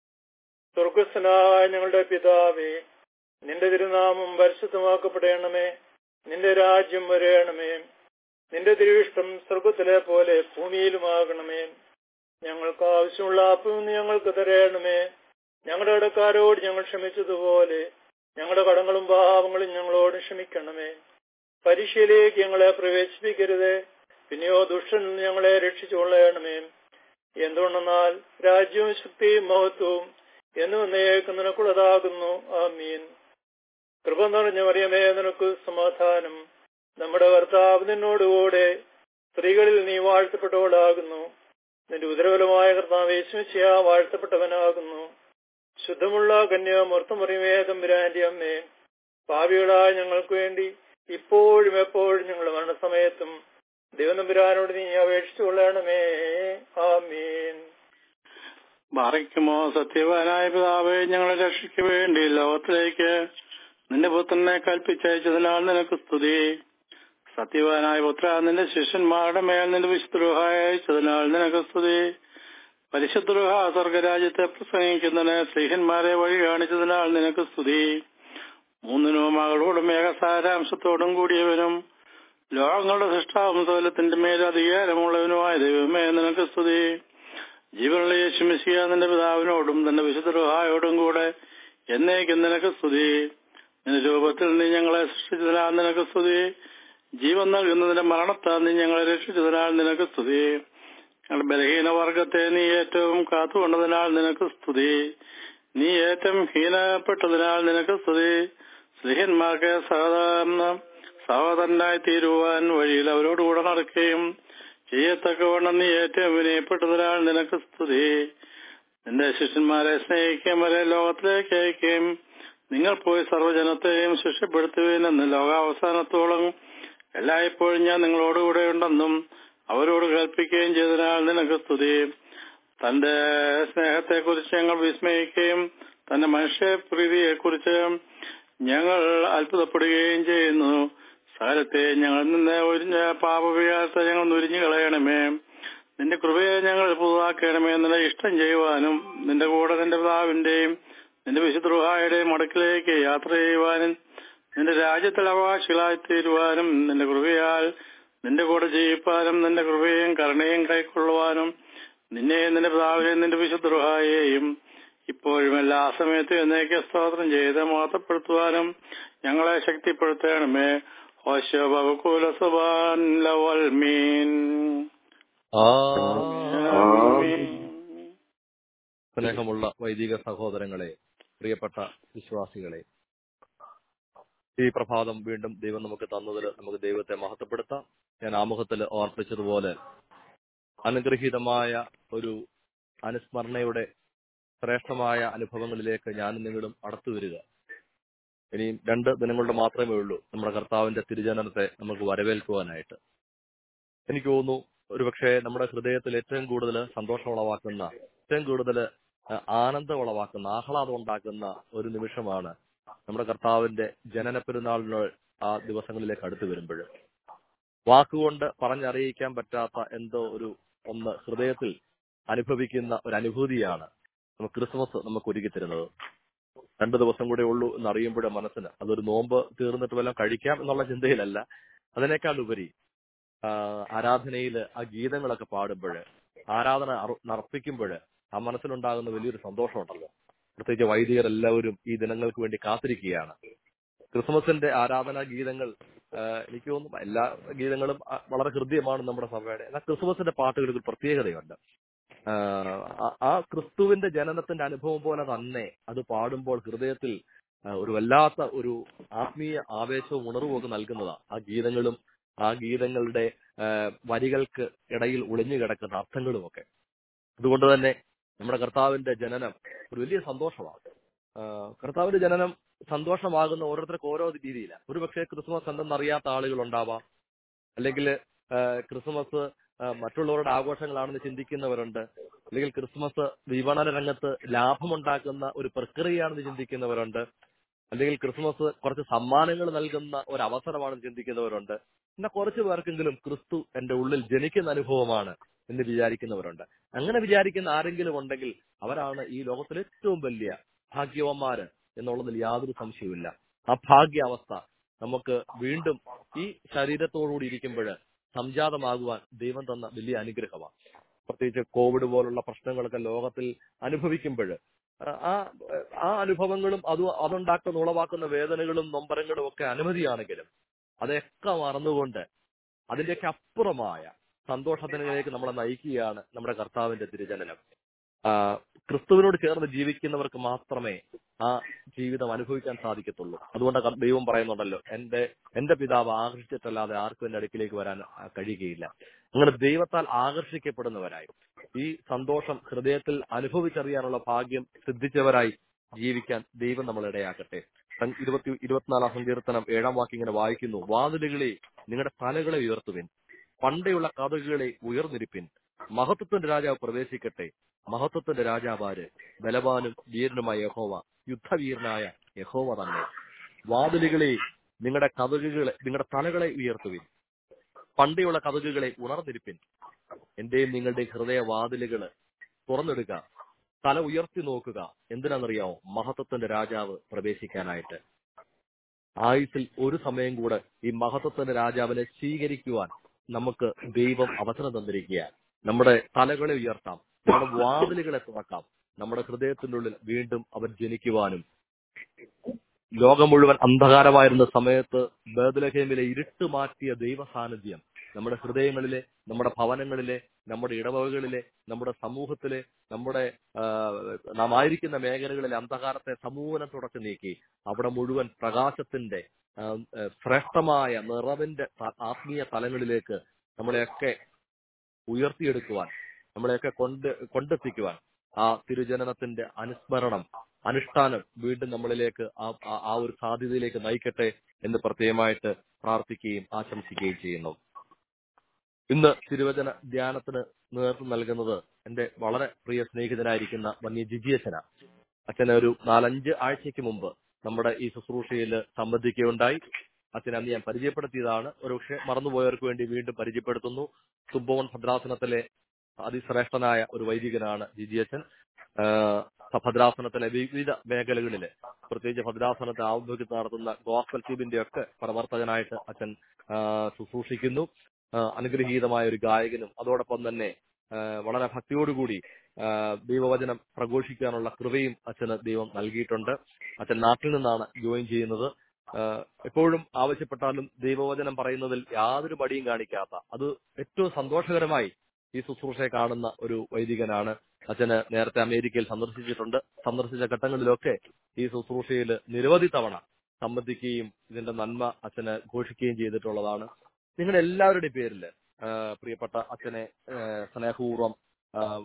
Speaker 5: സ്വർഗസ്വനായ ഞങ്ങളുടെ പിതാവേ നിന്റെ തിരുനാമം പരിശുദ്ധമാക്കപ്പെടണമേ നിന്റെ രാജ്യം വരയണമേ നിന്റെ തിരുവിഷ്ടം സ്വർഗത്തിലെ പോലെ ഭൂമിയിലുമാകണമേ ഞങ്ങൾക്ക് ആവശ്യമുള്ള അപ്പം ഞങ്ങൾക്ക് തരയണമേ ഞങ്ങളുടെ കടക്കാരോട് ഞങ്ങൾ ക്ഷമിച്ചതുപോലെ ഞങ്ങളുടെ കടങ്ങളും പാപങ്ങളും ഞങ്ങളോട് ക്ഷമിക്കണമേ പരീക്ഷയിലേക്ക് ഞങ്ങളെ പ്രവേശിപ്പിക്കരുത് പിന്നെയോ ദുഷ്ടൻ ഞങ്ങളെ രക്ഷിച്ചുകൊള്ളണമേ എന്തുകൊണ്ടെന്നാൽ രാജ്യവും ശക്തിയും മഹത്വവും എന്നും എന്നേക്കും നിനക്കുള്ളതാകുന്നു ആമീൻ കൃപ നിറഞ്ഞ മറിയമേ നിനക്ക് സമാധാനം നമ്മുടെ കർത്താവ് നിന്നോടുകൂടെ സ്ത്രീകളിൽ നീ വാഴ്ത്തപ്പെട്ടവളാകുന്നു നിന്റെ ഉദരബലമായ കർത്താവ് യേശുമിശിയ വാഴ്ത്തപ്പെട്ടവനാകുന്നു ശുദ്ധമുള്ള കന്യാമൂർത്തമറിയമേ തമ്പുരാന്റെ അമ്മേ പാവികളായ ഞങ്ങൾക്ക് വേണ്ടി ഇപ്പോഴും എപ്പോഴും ഞങ്ങളുടെ മരണസമയത്തും ദൈവനമ്പുരാനോട് നീ അപേക്ഷിച്ചു കൊള്ളണമേ ആമീൻ
Speaker 6: ബാറയ്ക്കുമോ സത്യവാനായ പിതാവേ ഞങ്ങളെ രക്ഷയ്ക്ക് വേണ്ടി ലോകത്തിലേക്ക് നിന്റെ പുത്രനെ കൽപ്പിച്ചയച്ചതിനാൽ നിനക്ക് സ്തുതി സത്യവാനായ പുത്ര നിന്റെ ശിഷ്യന്മാരുടെ മേൽ നിന്റെ വിശുദ്ധ അയച്ചതിനാൽ നിനക്ക് സ്തുതി പരിശുദ്ധ സ്വർഗരാജ്യത്തെ പ്രസംഗിക്കുന്നതിന് സ്ത്രീഹന്മാരെ വഴി കാണിച്ചതിനാൽ നിനക്ക് സ്തുതി മൂന്നിനോ മകളോടും ഏകസാരാംശത്തോടും കൂടിയവനും ലോകങ്ങളുടെ സൃഷ്ടാവും സകലത്തിന്റെ മേൽ അധികാരമുള്ളവനുമായ ദൈവമേ നിനക്ക് സ്തുതി ജീവനുള്ള യേശുമിശിയ നിന്റെ പിതാവിനോടും തന്റെ വിശുദ്ധ കൂടെ എന്നേക്കും നിനക്ക് സ്തുതി നിന്റെ രൂപത്തിൽ നീ ഞങ്ങളെ സൃഷ്ടിച്ചതിനാൽ നിനക്ക് സ്തുതി ജീവൻ നൽകുന്നതിന്റെ മരണത്താൽ നീ ഞങ്ങളെ രക്ഷിച്ചതിനാൽ നിനക്ക് സ്തുതി ഞങ്ങളുടെ ബലഹീന വർഗത്തെ നീ ഏറ്റവും കാത്തുകൊണ്ടതിനാൽ നിനക്ക് സ്തുതി നീ ഏറ്റവും ഹീനപ്പെട്ടതിനാൽ നിനക്ക് സ്തുതി സ്ത്രീഹന്മാർക്ക് സഹോദരന സഹോദരനായി തീരുവാൻ വഴിയിൽ അവരോടുകൂടെ നടക്കുകയും ചെയ്യത്തക്കവണ്ണം നീ ഏറ്റവും വിനയപ്പെട്ടതിനാൽ നിനക്ക് സ്തുതി നിന്റെ ശിഷ്യന്മാരെ സ്നേഹിക്കുകയും വരെ ലോകത്തിലേക്ക് അയക്കുകയും നിങ്ങൾ പോയി സർവ്വജനത്തെയും ശിക്ഷപ്പെടുത്തുകയെന്ന് ലോകാവസാനത്തോളം എല്ലായ്പ്പോഴും ഞാൻ നിങ്ങളോടുകൂടെ ഉണ്ടെന്നും അവരോട് കേൾപ്പിക്കുകയും ചെയ്തതിനാൽ നിനക്ക് സ്തുതി തന്റെ സ്നേഹത്തെക്കുറിച്ച് ഞങ്ങൾ വിസ്മയിക്കുകയും തന്റെ മനുഷ്യപ്രീതിയെക്കുറിച്ച് ഞങ്ങൾ അത്ഭുതപ്പെടുകയും ചെയ്യുന്നു സകലത്തെ ഞങ്ങൾ നിന്ന് ഒരിഞ്ഞ പാപവികാരത്തെ ഞങ്ങൾ നുരിഞ്ഞു കളയണമേ നിന്റെ കൃപയെ ഞങ്ങൾ പുതുതാക്കണമേ നിന്റെ ഇഷ്ടം ചെയ്യുവാനും നിന്റെ കൂടെ നിന്റെ പിതാവിന്റെയും നിന്റെ വിശുദ്രഹായുടെയും മടക്കിലേക്ക് യാത്ര ചെയ്യുവാനും നിന്റെ രാജ്യത്തിൽ അവകാശികളായി തീരുവാനും നിന്റെ കൃപയാൽ നിന്റെ കൂടെ ജീവിപ്പാനും നിന്റെ കൃപയും കരുണയും കൈക്കൊള്ളുവാനും നിന്നെയും നിന്റെ പിതാവിനെയും നിന്റെ വിശുദ്രഹായെയും ഇപ്പോഴും എല്ലാ സമയത്തും എന്നേക്ക് സ്തോത്രം ചെയ്ത് മാത്രപ്പെടുത്തുവാനും ഞങ്ങളെ ശക്തിപ്പെടുത്തണമേ ഓശോ ബകുല സുബാൻ ലവൽ മീൻ
Speaker 2: സ്നേഹമുള്ള വൈദിക സഹോദരങ്ങളെ പ്രിയപ്പെട്ട വിശ്വാസികളെ ഈ പ്രഭാതം വീണ്ടും ദൈവം നമുക്ക് തന്നതിൽ നമുക്ക് ദൈവത്തെ മഹത്വപ്പെടുത്താം ഞാൻ ആമുഖത്തിൽ ഓർപ്പിച്ചതുപോലെ അനുഗ്രഹീതമായ ഒരു അനുസ്മരണയുടെ ശ്രേഷ്ഠമായ അനുഭവങ്ങളിലേക്ക് ഞാനും നിങ്ങളും അടുത്തു വരിക ഇനിയും രണ്ട് ദിനങ്ങളുടെ മാത്രമേ ഉള്ളൂ നമ്മുടെ കർത്താവിന്റെ തിരുജനനത്തെ നമുക്ക് വരവേൽക്കുവാനായിട്ട് എനിക്ക് തോന്നുന്നു ഒരുപക്ഷെ നമ്മുടെ ഹൃദയത്തിൽ ഏറ്റവും കൂടുതൽ സന്തോഷം ഉളവാക്കുന്ന ഏറ്റവും കൂടുതൽ ആനന്ദം ഉളവാക്കുന്ന ആഹ്ലാദം ഉണ്ടാക്കുന്ന ഒരു നിമിഷമാണ് നമ്മുടെ കർത്താവിന്റെ ജനന പെരുന്നാളിന് ആ ദിവസങ്ങളിലേക്ക് അടുത്തു വരുമ്പോൾ വാക്കുകൊണ്ട് പറഞ്ഞറിയിക്കാൻ പറ്റാത്ത എന്തോ ഒരു ഒന്ന് ഹൃദയത്തിൽ അനുഭവിക്കുന്ന ഒരു അനുഭൂതിയാണ് നമുക്ക് ക്രിസ്മസ് നമുക്ക് ഒരുക്കി തരുന്നത് രണ്ടു ദിവസം കൂടെ ഉള്ളൂ എന്ന് അറിയുമ്പോഴേ മനസ്സിന് അതൊരു നോമ്പ് തീർന്നിട്ട് വല്ലതും കഴിക്കാം എന്നുള്ള ചിന്തയിലല്ല അതിനേക്കാൾ ഉപരി ആരാധനയിൽ ആ ഗീതങ്ങളൊക്കെ പാടുമ്പോൾ ആരാധന അർപ്പിക്കുമ്പോൾ ആ മനസ്സിലുണ്ടാകുന്ന വലിയൊരു സന്തോഷമുണ്ടല്ലോ പ്രത്യേകിച്ച് വൈദികരെല്ലാവരും ഈ ദിനങ്ങൾക്ക് വേണ്ടി കാത്തിരിക്കുകയാണ് ക്രിസ്മസിന്റെ ആരാധനാ ഗീതങ്ങൾ എനിക്ക് തോന്നുന്നു എല്ലാ ഗീതങ്ങളും വളരെ ഹൃദ്യമാണ് നമ്മുടെ സഭയുടെ എന്നാൽ ക്രിസ്മസിന്റെ പാട്ടുകൾക്ക് ഒരു പ്രത്യേകതയുണ്ട് ആ ക്രിസ്തുവിന്റെ ജനനത്തിന്റെ അനുഭവം പോലെ തന്നെ അത് പാടുമ്പോൾ ഹൃദയത്തിൽ ഒരു വല്ലാത്ത ഒരു ആത്മീയ ആവേശവും ഉണർവും ഒക്കെ നൽകുന്നതാണ് ആ ഗീതങ്ങളും ആ ഗീതങ്ങളുടെ വരികൾക്ക് ഇടയിൽ ഒളിഞ്ഞു കിടക്കുന്ന അർത്ഥങ്ങളും ഒക്കെ അതുകൊണ്ട് തന്നെ നമ്മുടെ കർത്താവിന്റെ ജനനം ഒരു വലിയ സന്തോഷമാണ് കർത്താവിന്റെ ജനനം സന്തോഷമാകുന്ന ഓരോരുത്തർക്ക് ഓരോ രീതിയിലാണ് ഒരു പക്ഷേ ക്രിസ്മസ് എന്തെന്നറിയാത്ത ആളുകൾ ഉണ്ടാവാം അല്ലെങ്കിൽ ക്രിസ്മസ് മറ്റുള്ളവരുടെ ആഘോഷങ്ങളാണെന്ന് ചിന്തിക്കുന്നവരുണ്ട് അല്ലെങ്കിൽ ക്രിസ്മസ് വിപണന രംഗത്ത് ലാഭമുണ്ടാക്കുന്ന ഒരു പ്രക്രിയയാണെന്ന് ചിന്തിക്കുന്നവരുണ്ട് അല്ലെങ്കിൽ ക്രിസ്മസ് കുറച്ച് സമ്മാനങ്ങൾ നൽകുന്ന ഒരു അവസരമാണെന്ന് ചിന്തിക്കുന്നവരുണ്ട് എന്നാൽ കുറച്ചു പേർക്കെങ്കിലും ക്രിസ്തു എന്റെ ഉള്ളിൽ ജനിക്കുന്ന അനുഭവമാണ് എന്ന് വിചാരിക്കുന്നവരുണ്ട് അങ്ങനെ വിചാരിക്കുന്ന ആരെങ്കിലും ഉണ്ടെങ്കിൽ അവരാണ് ഈ ലോകത്തിലെ ഏറ്റവും വലിയ ഭാഗ്യവന്മാര് എന്നുള്ളതിൽ യാതൊരു സംശയവുമില്ല ആ ഭാഗ്യാവസ്ഥ നമുക്ക് വീണ്ടും ഈ ശരീരത്തോടുകൂടി ഇരിക്കുമ്പോൾ സംജാതമാകുവാൻ ദൈവം തന്ന വലിയ അനുഗ്രഹമാണ് പ്രത്യേകിച്ച് കോവിഡ് പോലുള്ള പ്രശ്നങ്ങളൊക്കെ ലോകത്തിൽ അനുഭവിക്കുമ്പോൾ ആ ആ അനുഭവങ്ങളും അത് അതുണ്ടാക്കുന്ന ഉളവാക്കുന്ന വേദനകളും നൊമ്പരങ്ങളും ഒക്കെ അനുമതിയാണെങ്കിലും അതൊക്കെ മറന്നുകൊണ്ട് അതിന്റെയൊക്കെ അപ്പുറമായ സന്തോഷത്തിലേക്ക് നമ്മളെ നയിക്കുകയാണ് നമ്മുടെ കർത്താവിന്റെ തിരുജനനം ക്രിസ്തുവിനോട് ചേർന്ന് ജീവിക്കുന്നവർക്ക് മാത്രമേ ആ ജീവിതം അനുഭവിക്കാൻ സാധിക്കത്തുള്ളൂ അതുകൊണ്ട് ദൈവം പറയുന്നുണ്ടല്ലോ എന്റെ എന്റെ പിതാവ് ആകർഷിച്ചിട്ടല്ലാതെ ആർക്കും എന്റെ അടുക്കിലേക്ക് വരാൻ കഴിയുകയില്ല അങ്ങനെ ദൈവത്താൽ ആകർഷിക്കപ്പെടുന്നവരായി ഈ സന്തോഷം ഹൃദയത്തിൽ അനുഭവിച്ചറിയാനുള്ള ഭാഗ്യം സിദ്ധിച്ചവരായി ജീവിക്കാൻ ദൈവം നമ്മളിടയാക്കട്ടെ ഇരുപത്തി ഇരുപത്തിനാലാം സങ്കീർത്തനം ഏഴാം വാക്യം ഇങ്ങനെ വായിക്കുന്നു വാതിലുകളെ നിങ്ങളുടെ തലകളെ ഉയർത്തുവിൻ പണ്ടയുള്ള കഥകളെ ഉയർന്നിരിപ്പിൻ മഹത്വത്തിന്റെ രാജാവ് പ്രവേശിക്കട്ടെ മഹത്വത്തിന്റെ രാജാവാര് ബലവാനും വീരനുമായ യഹോവ യുദ്ധവീരനായ യഹോവ തന്നെ വാതിലുകളെ നിങ്ങളുടെ കഥകുകളെ നിങ്ങളുടെ തലകളെ ഉയർത്തുവിൻ പണ്ടയുള്ള കഥകുകളെ ഉണർന്നിരിപ്പിൻ എന്റെയും നിങ്ങളുടെ ഹൃദയ വാതിലുകള് തുറന്നെടുക്കുക തല ഉയർത്തി നോക്കുക എന്തിനാണെന്നറിയാമോ മഹത്വത്തിന്റെ രാജാവ് പ്രവേശിക്കാനായിട്ട് ആയുസിൽ ഒരു സമയം കൂടെ ഈ മഹത്വത്തിന്റെ രാജാവിനെ സ്വീകരിക്കുവാൻ നമുക്ക് ദൈവം അവസരം തന്നിരിക്കുകയാണ് നമ്മുടെ തലകളെ ഉയർത്താം നമ്മുടെ വാതിലുകളെ തുറക്കാം നമ്മുടെ ഹൃദയത്തിന്റെ ഉള്ളിൽ വീണ്ടും അവൻ ജനിക്കുവാനും ലോകം മുഴുവൻ അന്ധകാരമായിരുന്ന സമയത്ത് ബേദലഹേമിലെ ഇരുട്ട് മാറ്റിയ ദൈവ സാന്നിധ്യം നമ്മുടെ ഹൃദയങ്ങളിലെ നമ്മുടെ ഭവനങ്ങളിലെ നമ്മുടെ ഇടവകകളിലെ നമ്മുടെ സമൂഹത്തിലെ നമ്മുടെ നാം ആയിരിക്കുന്ന മേഖലകളിലെ അന്ധകാരത്തെ സമൂലം തുടച്ചു നീക്കി അവിടെ മുഴുവൻ പ്രകാശത്തിന്റെ ശ്രേഷ്ഠമായ നിറവിന്റെ ആത്മീയ തലങ്ങളിലേക്ക് നമ്മളെയൊക്കെ ഉയർത്തിയെടുക്കുവാൻ നമ്മളെയൊക്കെ കൊണ്ട് കൊണ്ടെത്തിക്കുവാൻ ആ തിരുജനനത്തിന്റെ അനുസ്മരണം അനുഷ്ഠാനം വീണ്ടും നമ്മളിലേക്ക് ആ ആ ഒരു സാധ്യതയിലേക്ക് നയിക്കട്ടെ എന്ന് പ്രത്യേകമായിട്ട് പ്രാർത്ഥിക്കുകയും ആശംസിക്കുകയും ചെയ്യുന്നു ഇന്ന് തിരുവചന ധ്യാനത്തിന് നേതൃത്വം നൽകുന്നത് എന്റെ വളരെ പ്രിയ സ്നേഹിതനായിരിക്കുന്ന വന്യ ജിജിയച്ചന അച്ഛനെ ഒരു നാലഞ്ച് ആഴ്ചയ്ക്ക് മുമ്പ് നമ്മുടെ ഈ ശുശ്രൂഷയിൽ സംബന്ധിക്കുകയുണ്ടായി അച്ഛനെ അന്ന് ഞാൻ പരിചയപ്പെടുത്തിയതാണ് ഒരുപക്ഷെ മറന്നുപോയവർക്ക് വേണ്ടി വീണ്ടും പരിചയപ്പെടുത്തുന്നു തുമ്പോവൻ ഭദ്രാസനത്തിലെ അതിശ്രേഷ്ഠനായ ഒരു വൈദികനാണ് ജിജിയച്ചൻ ഭദ്രാസനത്തിലെ വിവിധ മേഖലകളില് പ്രത്യേകിച്ച് ഭദ്രാസനത്തെ ആഭിമുഖ്യത്തിൽ നടത്തുന്ന ഗോസ്ബൽ ട്യൂബിന്റെ ഒക്കെ പ്രവർത്തകനായിട്ട് അച്ഛൻ ശുശ്രൂഷിക്കുന്നു അനുഗ്രഹീതമായ ഒരു ഗായകനും അതോടൊപ്പം തന്നെ വളരെ ഭക്തിയോടുകൂടി ദൈവവചനം പ്രഘോഷിക്കാനുള്ള കൃപയും അച്ഛന് ദൈവം നൽകിയിട്ടുണ്ട് അച്ഛൻ നാട്ടിൽ നിന്നാണ് ജോയിൻ ചെയ്യുന്നത് എപ്പോഴും ആവശ്യപ്പെട്ടാലും ദൈവവചനം പറയുന്നതിൽ യാതൊരു മടിയും കാണിക്കാത്ത അത് ഏറ്റവും സന്തോഷകരമായി ഈ ശുശ്രൂഷയെ കാണുന്ന ഒരു വൈദികനാണ് അച്ഛന് നേരത്തെ അമേരിക്കയിൽ സന്ദർശിച്ചിട്ടുണ്ട് സന്ദർശിച്ച ഘട്ടങ്ങളിലൊക്കെ ഈ ശുശ്രൂഷയിൽ നിരവധി തവണ സംബന്ധിക്കുകയും ഇതിന്റെ നന്മ അച്ഛന് ഘോഷിക്കുകയും ചെയ്തിട്ടുള്ളതാണ് നിങ്ങളുടെ എല്ലാവരുടെയും പേരിൽ പ്രിയപ്പെട്ട അച്ഛനെ സ്നേഹപൂർവ്വം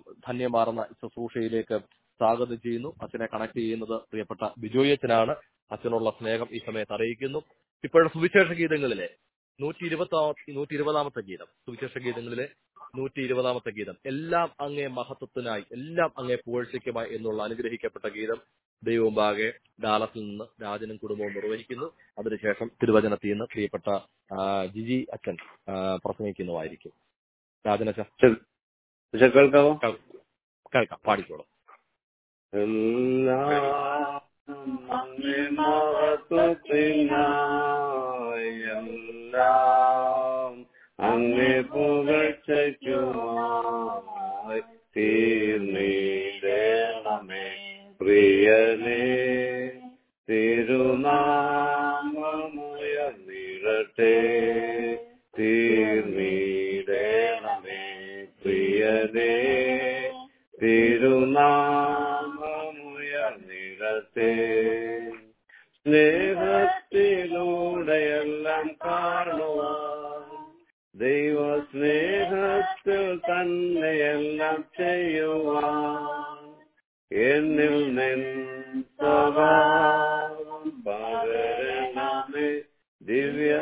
Speaker 2: ധന്യമാർന്ന ശുശ്രൂഷയിലേക്ക് സ്വാഗതം ചെയ്യുന്നു അച്ഛനെ കണക്ട് ചെയ്യുന്നത് പ്രിയപ്പെട്ട ബിജോയ് അച്ഛനാണ് അച്ഛനുള്ള സ്നേഹം ഈ സമയത്ത് അറിയിക്കുന്നു ഇപ്പോഴും സുവിശേഷ ഗീതങ്ങളിലെ നൂറ്റി ഇരുപത്തി നൂറ്റി ഇരുപതാമത്തെ ഗീതം സുവിശേഷ ഗീതങ്ങളിലെ നൂറ്റി ഇരുപതാമത്തെ ഗീതം എല്ലാം അങ്ങേ മഹത്വത്തിനായി എല്ലാം അങ്ങേ പുകഴ്ചയ്ക്കുമായി എന്നുള്ള അനുഗ്രഹിക്കപ്പെട്ട ഗീതം ദൈവമുമ്പാകെ ഡാലസിൽ നിന്ന് രാജനും കുടുംബവും നിർവഹിക്കുന്നു അതിനുശേഷം തിരുവചനത്തിൽ നിന്ന് പ്രിയപ്പെട്ട ആ, ജിജി അച്ഛൻ ആ, പ്രസംഗിക്കുന്നതായിരിക്കും രാജനച്ഛൻ
Speaker 3: പക്ഷെ കേൾക്കാവോ
Speaker 2: കേൾക്കാം പാടിക്കോളൂ
Speaker 3: എല്ലാം അങ്ങേ മഹത്വത്തിനായി എല്ലാം അങ്ങേ പുകഴ്ചയ്ക്കുമായി തീർന്നിടണമേ പ്രിയനേ തിരുനാമമുയർന്നിടട്ടെ തീർന്നിടണമേ പ്രിയനേ തിരുനാമമുയർന്നിടത്തെ സ്നേഹത്തിലൂടെയെല്ലാം കാണുവാൻ ദൈവ സ്നേഹത്തിൽ തന്നെയെല്ലാം ചെയ്യുവാൻ എന്നിൽ നിൻ സ്വഭാവം പകരണമേ ദിവ്യ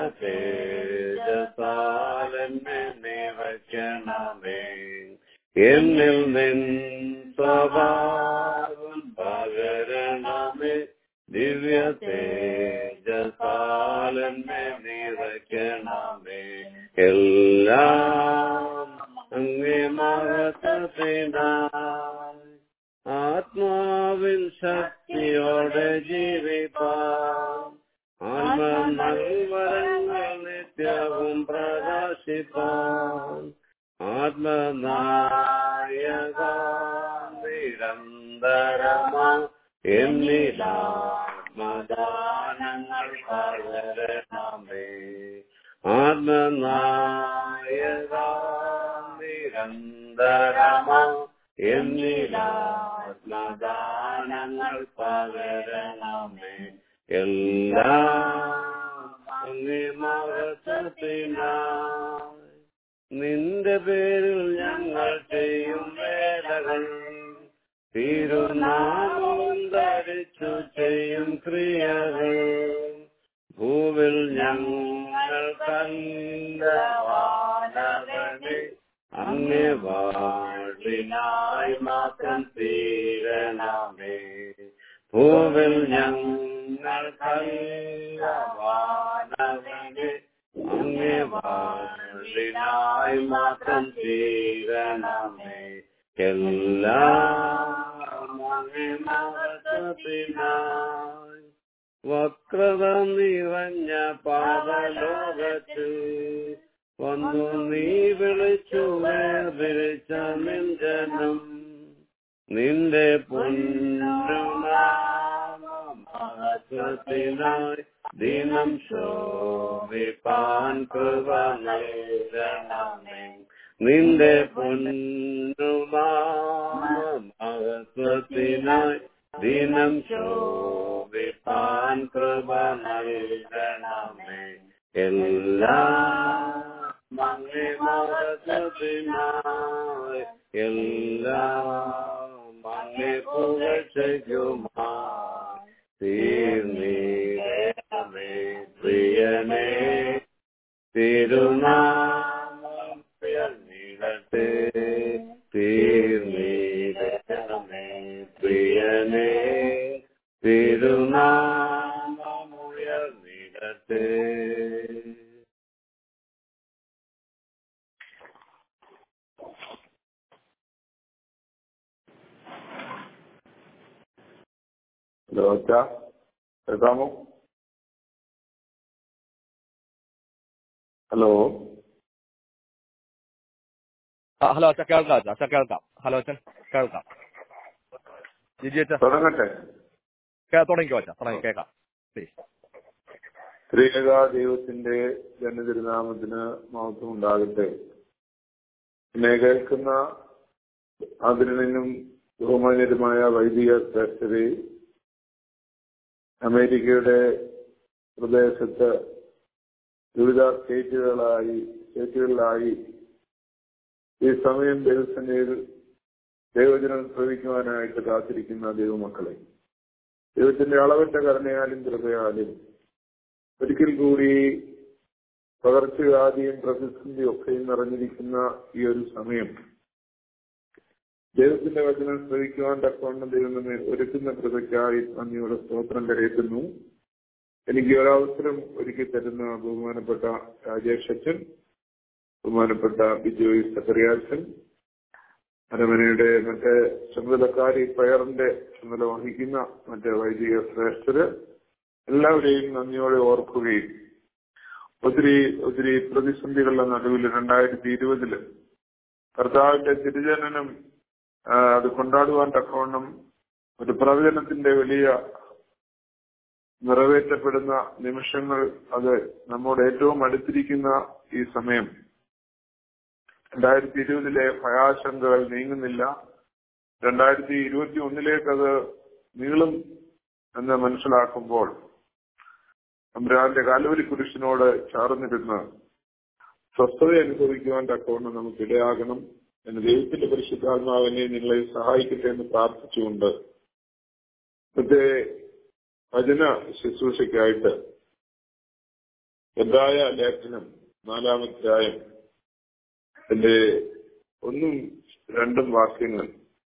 Speaker 3: തേജസാലെന്നെ നിറയ്ക്കണമേ എന്നിൽ നിൻ സ്വഭാവം പകരണമേ ദിവ്യ തേജസാലെന്നെ നിറയ്ക്കണമേ എല്ലാം അങ്ങേ മഹത്വത്തിനായി ആത്മാവിൻ ശക്തിയോടെ ജീവിപ്പാൻ ആത്മ നൽവരങ്ങൾ നിത്യവും പ്രകാശിപ്പാൻ ആത്മനായക നിരന്തരമാ എന്നിലാത്മദാനങ്ങൾ പകരണമേ ആത്മനായക നിരന്തരമാ എന്നിലാത്മദാനങ്ങൾ പകരണമേ എല്ലാം അങ്ങേ മഹത്വത്തിനായി നിന്റെ പേരിൽ ഞങ്ങൾ ചെയ്യും വേലകൾ തിരുനാമം ധരിച്ചു ചെയ്യും ക്രിയകൾ ഭൂവിൽ ഞങ്ങൾ കണ്ടവാനവനെ അങ്ങേ വാഴിനായി മാത്രം തീരണമേ ഭൂവിൽ ഞങ്ങൾ കണ്ടവാനവനെ അങ്ങേ വാഴിനായി മാത്രം തീരണമേ എല്ലാം അങ്ങേ മഹത്വത്തിനായി വക്രത നിറഞ്ഞ പാപലോകത്തിൽ വന്നു നീ വിളിച്ചു വേർതിരിച്ച നിഞ്ചനം നിന്റെ പുണ്യനാമഹത്വത്തിനായി ദിനം ശോഭിപ്പാൻ കൃപ നൽകണമേ നിന്റെ പുണ്യനാമഹത്വത്തിനായി ദിനം ശോഭിപ്പാൻ കൃപ നൽകണമേ എല്ലാം മങ്ങി മഹത്വത്തിനായി എല്ലാം മങ്ങി പുകഴ്ചയ്ക്കുമായി തീർന്നീടമേ പ്രിയനേ തിരുനാമം ഉയർന്നിടട്ടെ തീർന്നീടമേ പ്രിയനേ തിരുനാമം ഉയർന്നിടട്ടെ
Speaker 7: ഹലോ അച്ഛ കേൾക്കാമോ ഹലോ
Speaker 2: ആ, ഹലോ അച്ഛൻ കേൾക്കാം അച്ഛൻ അച്ഛൻ കേൾക്കാം ഹലോ അച്ഛൻ കേൾക്കാം ജിജി അച്ഛൻ
Speaker 7: തുടങ്ങട്ടെ
Speaker 2: കേ- തുടങ്ങിക്കോ അച്ഛൻ തുടങ്ങി കേൾക്കാം പ്ലീസ്
Speaker 7: ത്രിയേക ദൈവത്തിന്റെ ജനതിരുനാമത്തിന് മഹത്വം ഉണ്ടാകട്ടെ എന്നെ കേൾക്കുന്ന അതിനും ബഹുമാന്യരുമായ വൈദിക ശ്രേഷ്ഠരെ അമേരിക്കയുടെ പ്രദേശത്ത് വിവിധ സ്റ്റേറ്റുകളായി സ്റ്റേറ്റുകളിലായി ഈ സമയം ദൈവസേനയിൽ ദൈവജനം ശ്രവിക്കുവാനായിട്ട് കാത്തിരിക്കുന്ന ദൈവമക്കളെ ദൈവത്തിന്റെ അളവറ്റ കരുണയാലും കൃപയാലും ഒരിക്കൽ കൂടി പകർച്ചവ്യാധിയും പ്രതിസന്ധിയും ഒക്കെയും നിറഞ്ഞിരിക്കുന്ന ഈ ഒരു സമയം ദൈവത്തിന്റെ വചനം ശ്രവിക്കുവാൻ തക്കവണ്ണം ദൈവം നമ്മെ ഒരുക്കുന്ന കൃപയ്ക്കായി നന്ദിയുടെ സ്തോത്രം കരയറ്റുന്നു എനിക്ക് ഒരവസരം ഒരുക്കി തരുന്ന ബഹുമാനപ്പെട്ട രാജേഷ് അച്ഛൻ ബഹുമാനപ്പെട്ട ബിജോയ് സക്കറിയാച്ചൻ അരമനയുടെ മറ്റേ ചുമതലക്കാരി പയറിന്റെ ചുമതല വഹിക്കുന്ന മറ്റേ വൈദിക ശ്രേഷ്ഠര് എല്ലാവരെയും നന്ദിയോടെ ഓർക്കുകയും ഒത്തിരി ഒത്തിരി പ്രതിസന്ധികളുടെ നടുവിൽ രണ്ടായിരത്തി ഇരുപതില് കർത്താവിന്റെ തിരുജനനം ആ, അത് കൊണ്ടാടുവാൻ തക്കവണ്ണം ഒരു പ്രവചനത്തിന്റെ വലിയ നിറവേറ്റപ്പെടുന്ന നിമിഷങ്ങൾ അത് നമ്മോട് ഏറ്റവും അടുത്തിരിക്കുന്ന ഈ സമയം രണ്ടായിരത്തി ഇരുപതിലെ ഭയാശങ്കകൾ നീങ്ങുന്നില്ല രണ്ടായിരത്തി ഇരുപത്തി ഒന്നിലേക്ക് അത് നീളും എന്ന് മനസ്സിലാക്കുമ്പോൾ അമ്രാന്റെ കാലുവലി പുരുഷനോട് ചേർന്നിരുന്ന് സ്വസ്ഥത അനുഭവിക്കുവാൻ തക്കവണ്ണം നമുക്ക് ഇടയാകണം എന്ന് ദൈവത്തിന്റെ പരിശുദ്ധാത്മാവിനെ നിങ്ങളെ സഹായിക്കട്ടെ എന്ന് പ്രാർത്ഥിച്ചുകൊണ്ട് ഇന്നത്തെ വചന ശുശ്രൂഷയ്ക്കായിട്ട് എന്തായ ലേഖനം നാലാമധ്യായം എന്റെ ഒന്നും രണ്ടും വാക്യങ്ങൾ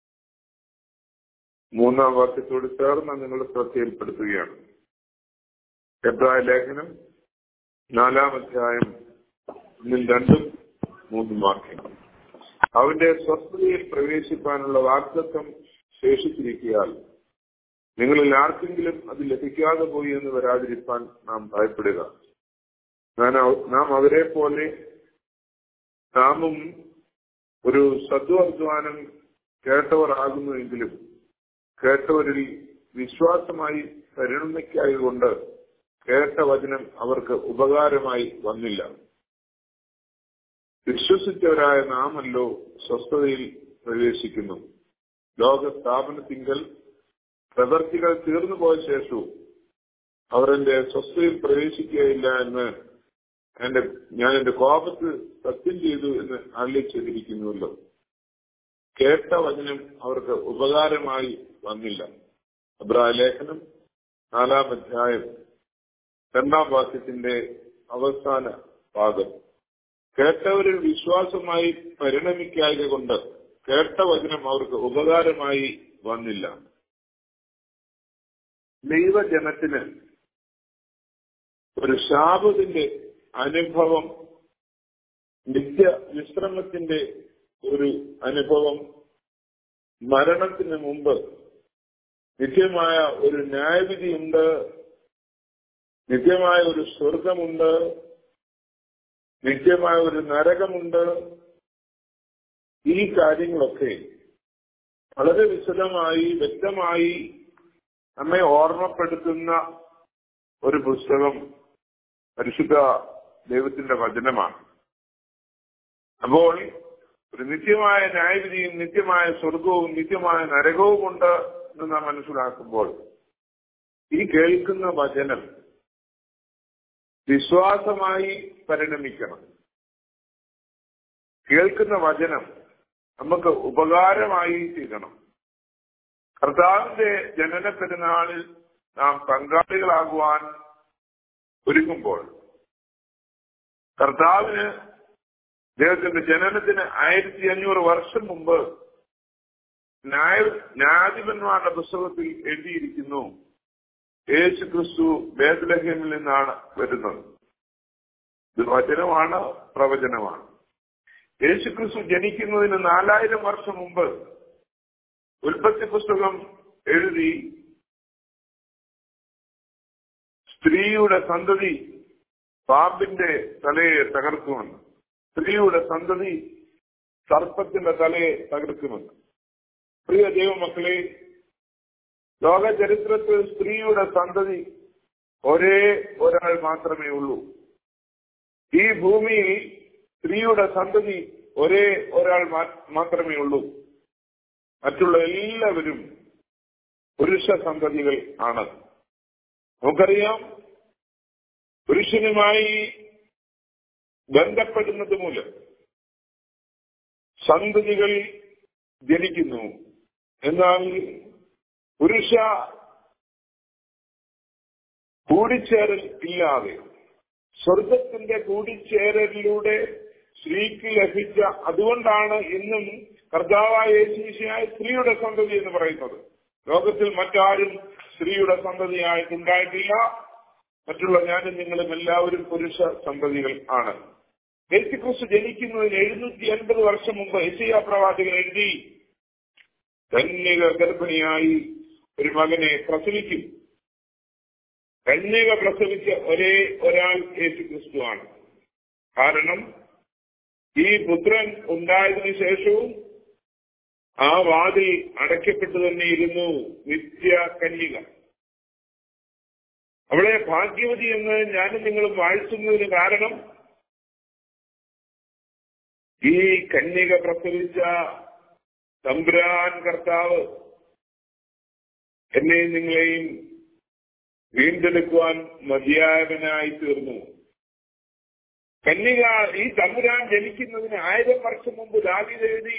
Speaker 7: മൂന്നാം വാക്യത്തോട് ചേർന്ന് നിങ്ങളുടെ ശ്രദ്ധയിൽപ്പെടുത്തുകയാണ് എബ്രായ ലേഖനം നാലാം അധ്യായം ഒന്നിൽ രണ്ടും മൂന്നും വാക്യങ്ങൾ അവന്റെ സ്വസ്ഥതയിൽ പ്രവേശിപ്പാനുള്ള വാഗ്ദത്വം ശേഷിച്ചിരിക്കിയാൽ നിങ്ങളിൽ ആർക്കെങ്കിലും അത് ലഭിക്കാതെ പോയി എന്ന് വരാതിരിക്കാൻ നാം ഭയപ്പെടുക ഞാൻ അവ- നാം അവരെ പോലെ നാമും ഒരു സദ്വാധ്വാനം കേട്ടവർ ആകുന്നുവെങ്കിലും കേട്ടവരിൽ വിശ്വാസമായി പരിണമിക്കായതുകൊണ്ട് കേട്ട വചനം അവർക്ക് ഉപകാരമായി വന്നില്ല വിശ്വസിച്ചവരായ നാമല്ലോ സ്വസ്ഥതയിൽ പ്രവേശിക്കുന്നു ലോക സ്ഥാപനത്തിങ്കൽ പ്രവർത്തികൾ തീർന്നു പോയ ശേഷവും അവർ എന്റെ സ്വസ്ഥതയിൽ പ്രവേശിക്കുകയില്ല എന്ന് എന്റെ ഞാൻ എന്റെ കോപത്തിൽ സത്യം ചെയ്തു എന്ന് അള്ളി ചെയ്തിരിക്കുന്നുവല്ലോ കേട്ട വചനം അവർക്ക് ഉപകാരമായി വന്നില്ല അബ്രായ ലേഖനം നാലാം അധ്യായം രണ്ടാം വാക്യത്തിന്റെ അവസാന ഭാഗം കേട്ടവരിൽ വിശ്വാസമായി പരിണമിക്കായക കൊണ്ട് കേട്ട വചനം അവർക്ക് ഉപകാരമായി വന്നില്ല ദൈവജനത്തിന് ഒരു ശാപത്തിന്റെ അനുഭവം നിത്യ വിശ്രമത്തിന്റെ ഒരു അനുഭവം മരണത്തിന് മുമ്പ് നിത്യമായ ഒരു ന്യായവിധിയുണ്ട് നിത്യമായ ഒരു സ്വർഗമുണ്ട് നിത്യമായ ഒരു നരകമുണ്ട് ഈ കാര്യങ്ങളൊക്കെ വളരെ വിശദമായി വ്യക്തമായി നമ്മെ ഓർമ്മപ്പെടുത്തുന്ന ഒരു പുസ്തകം പരിശുദ്ധ ദൈവത്തിന്റെ വചനമാണ് അപ്പോൾ ഒരു നിത്യമായ ന്യായവിധിയും നിത്യമായ സ്വർഗവും നിത്യമായ നരകവും ഉണ്ട് എന്ന് നാം മനസ്സിലാക്കുമ്പോൾ ഈ കേൾക്കുന്ന വചനം വിശ്വാസമായി പരിണമിക്കണം കേൾക്കുന്ന വചനം നമുക്ക് ഉപകാരമായി തീരണം കർത്താവിന്റെ ജനന പെരുന്നാളിൽ നാം പങ്കാളികളാകുവാൻ ഒരുങ്ങുമ്പോൾ കർത്താവിന് അദ്ദേഹത്തിന്റെ ജനനത്തിന് ആയിരത്തി അഞ്ഞൂറ് വർഷം മുമ്പ് ന്യായ ന്യായാധിപന്മാരുടെ പുസ്തകത്തിൽ എഴുതിയിരിക്കുന്നു യേശു ക്രിസ്തു ബേദ്ലഹേമിൽ നിന്നാണ് വരുന്നത് ഇത് വചനമാണ് പ്രവചനമാണ് യേശു ക്രിസ്തു ജനിക്കുന്നതിന് നാലായിരം വർഷം മുമ്പ് ഉൽപ്പത്തി പുസ്തകം എഴുതി സ്ത്രീയുടെ സന്തതി പാമ്പിന്റെ തലയെ തകർക്കുമെന്ന് സ്ത്രീയുടെ സന്തതി സർപ്പത്തിന്റെ തലയെ തകർക്കുമെന്ന് പ്രിയ ദൈവമക്കളെ ലോക ചരിത്രത്തിൽ സ്ത്രീയുടെ സന്തതി ഒരേ ഒരാൾ മാത്രമേ ഉള്ളൂ ഈ ഭൂമിയിൽ സ്ത്രീയുടെ സന്തതി ഒരേ ഒരാൾ മാ- മാത്രമേ ഉള്ളൂ മറ്റുള്ള എല്ലാവരും പുരുഷ സന്തതികൾ ആണ് നമുക്കറിയാം പുരുഷനുമായി ബന്ധപ്പെടുന്നത് മൂലം സന്തതികൾ ജനിക്കുന്നു എന്നാൽ പുരുഷ കൂടിച്ചേരൽ ഇല്ലാതെ സ്വർഗത്തിന്റെ കൂടിച്ചേരലിലൂടെ സ്ത്രീക്ക് ലഭിച്ച അതുകൊണ്ടാണ് ഇന്നും കർത്താവായ യേശുശിയായ സ്ത്രീയുടെ സന്തതി എന്ന് പറയുന്നത് ലോകത്തിൽ മറ്റാരും സ്ത്രീയുടെ സന്തതിയായിട്ടുണ്ടായിട്ടില്ല മറ്റുള്ള ഞാനും നിങ്ങളും എല്ലാവരും പുരുഷ സന്തതികൾ ആണ് യേശുക്രിസ്തു ജനിക്കുന്നതിന് എഴുന്നൂറ്റി അൻപത് വർഷം മുമ്പ് എസിയ പ്രവാചകൻ എഴുതി കന്യക ഗർഭിണിയായി ഒരു മകനെ പ്രസവിക്കും കന്യക പ്രസവിച്ച ഒരേ ഒരാൾ യേശുക്രിസ്തു ആണ് കാരണം ഈ പുത്രൻ ഉണ്ടായതിനു ശേഷവും ആ വാതിൽ അടയ്ക്കപ്പെട്ടു തന്നെയിരുന്നു നിത്യ കന്യക അവളെ ഭാഗ്യവതി എന്ന് ഞാനും നിങ്ങളും വാഴ്ത്തുന്നതിന് കാരണം ഈ കന്യക പ്രസവിച്ച തമ്പുരാൻ കർത്താവ് എന്നെയും നിങ്ങളെയും വീണ്ടെടുക്കുവാൻ മതിയായവനായി തീർന്നു കന്യക ഈ തമ്പുരാൻ ജനിക്കുന്നതിന് ആയിരം വർഷം മുമ്പ് ദാവീദ് എഴുതി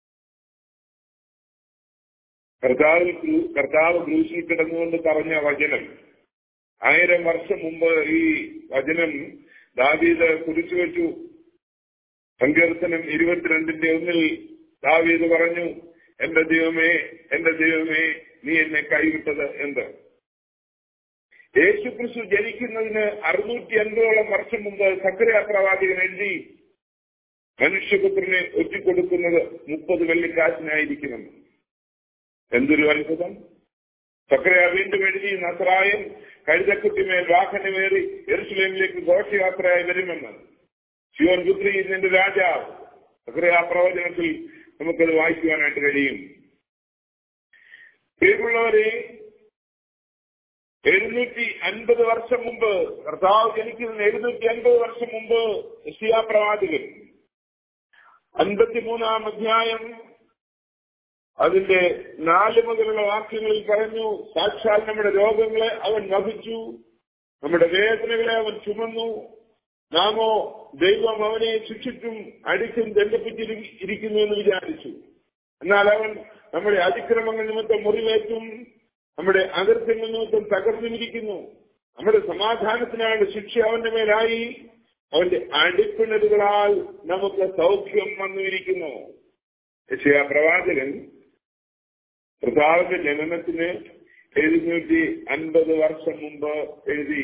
Speaker 7: കർത്താവ് കർത്താവ് ക്രൂശിൽ കിടന്നുകൊണ്ട് പറഞ്ഞ വചനം ആയിരം വർഷം മുമ്പ് ഈ വചനം ദാവീദ് കുറിച്ചു വെച്ചു സങ്കീർത്തനം ഇരുപത്തിരണ്ടിന്റെ ഒന്നിൽ ദാവീദ് പറഞ്ഞു എന്റെ ദൈവമേ എന്റെ ദൈവമേ നീ എന്നെ കൈവിട്ടത് എന്ത് യേശുക്രിസ്തു ജനിക്കുന്നതിന് അറുന്നൂറ്റി അൻപതോളം വർഷം മുമ്പ് സക്രിയ പ്രവാചകൻ എഴുതി മനുഷ്യപുത്രനെ ഒറ്റിക്കൊടുക്കുന്നത് മുപ്പത് വെള്ളിക്കാശിനായിരിക്കണം എന്തൊരു അത്ഭുതം സക്രിയ വീണ്ടും എഴുതി നസ്രായൻ കഴുതക്കുട്ടിമേൽ വാഹനമേറി എറുസലേമിലേക്ക് ഘോഷയാത്രയായി വരുമെന്ന് ശിവൻ പുത്രി നിന്റെ രാജാവ് സക്രിയ പ്രവചനത്തിൽ നമുക്കത് വായിക്കുവാനായിട്ട് കഴിയും പ്രിയമുള്ളവരെ എഴുന്നൂറ്റി അൻപത് വർഷം മുമ്പ് കർത്താവ് ജനിക്കുന്നതിന് എഴുന്നൂറ്റി അൻപത് വർഷം മുമ്പ് യശിയാ പ്രവാചകൻ അൻപത്തിമൂന്നാം അധ്യായം അതിന്റെ നാല് മുതലുള്ള വാക്യങ്ങളിൽ പറഞ്ഞു സാക്ഷാൽ നമ്മുടെ രോഗങ്ങളെ അവൻ വഹിച്ചു നമ്മുടെ വേദനകളെ അവൻ ചുമന്നു നാമോ ദൈവം അവനെ ശിക്ഷിച്ചും അടിച്ചും ദണ്ഡപ്പെട്ടിരിക്കുന്നു എന്ന് വിചാരിച്ചു എന്നാൽ അവൻ നമ്മുടെ അതിക്രമങ്ങൾ നിമിത്തം മുറിവേറ്റും നമ്മുടെ അതിർത്തികൾ നിമിത്തം തകർന്നിരിക്കുന്നു നമ്മുടെ സമാധാനത്തിനാണ് ശിക്ഷ അവന്റെ മേലായി അവന്റെ അടിപ്പിണരുകളാൽ നമുക്ക് സൗഖ്യം വന്നിരിക്കുന്നു യശയാ പ്രവാചകൻ കർത്താവിന്റെ ജനനത്തിന് എഴുന്നൂറ്റി അൻപത് വർഷം മുമ്പ് എഴുതി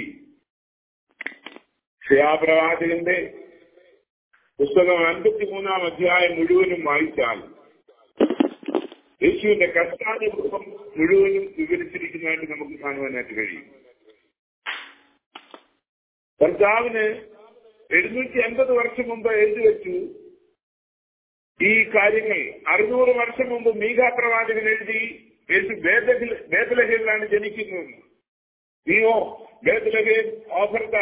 Speaker 7: ക്ഷയാപ്രവാചകന്റെ പുസ്തകം അൻപത്തിമൂന്നാം അധ്യായം മുഴുവനും വായിച്ചാൽ യേശുവിന്റെ കഷ്ടാനുഭവം മുഴുവനും വിവരിച്ചിരിക്കുന്നതായിട്ട് നമുക്ക് കാണുവാനായിട്ട് കഴിയും കർത്താവിന് എഴുന്നൂറ്റി അൻപത് വർഷം മുമ്പ് എഴുതി വെച്ചു ഈ കാര്യങ്ങൾ അറുന്നൂറ് വർഷം മുമ്പ് മീഘ പ്രവാചകൻ എഴുതി യേശു ബേദലഹയിലാണ് ജനിക്കുന്നത് നീയോ ബേദലഹേം ഓഫർദ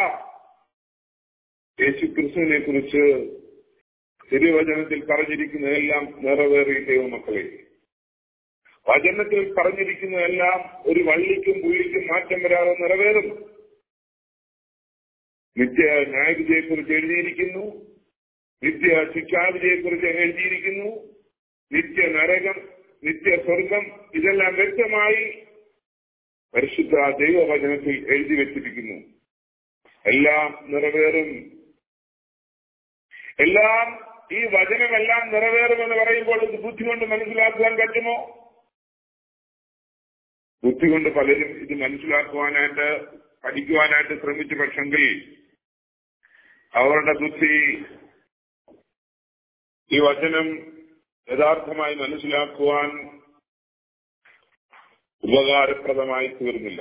Speaker 7: യേശു ക്രിസ്തുവിനെ കുറിച്ച് തിരുവചനത്തിൽ പറഞ്ഞിരിക്കുന്നതെല്ലാം നിറവേറി ദൈവമക്കളെ വചനത്തിൽ പറഞ്ഞിരിക്കുന്നതെല്ലാം ഒരു വള്ളിക്കും പുള്ളിക്കും മാറ്റം വരാതെ നിറവേറും നിത്യ ന്യായവിധിയെക്കുറിച്ച് എഴുതിയിരിക്കുന്നു നിത്യ ശിക്ഷാവിധിയെക്കുറിച്ച് എഴുതിയിരിക്കുന്നു നിത്യ നരകം നിത്യ സ്വർഗം ഇതെല്ലാം വ്യക്തമായി പരിശുദ്ധ ദൈവവചനത്തിൽ എഴുതി വെച്ചിരിക്കുന്നു എല്ലാം നിറവേറും എല്ലാം ഈ വചനമെല്ലാം നിറവേറുമെന്ന് പറയുമ്പോൾ ഇത് ബുദ്ധി കൊണ്ട് മനസ്സിലാക്കുവാൻ പറ്റുമോ ബുദ്ധി കൊണ്ട് പലരും ഇത് മനസ്സിലാക്കുവാനായിട്ട് പഠിക്കുവാനായിട്ട് ശ്രമിച്ച പക്ഷെങ്കിൽ അവരുടെ ബുദ്ധി ഈ വചനം യഥാർത്ഥമായി മനസ്സിലാക്കുവാൻ ഉപകാരപ്രദമായി തീർന്നില്ല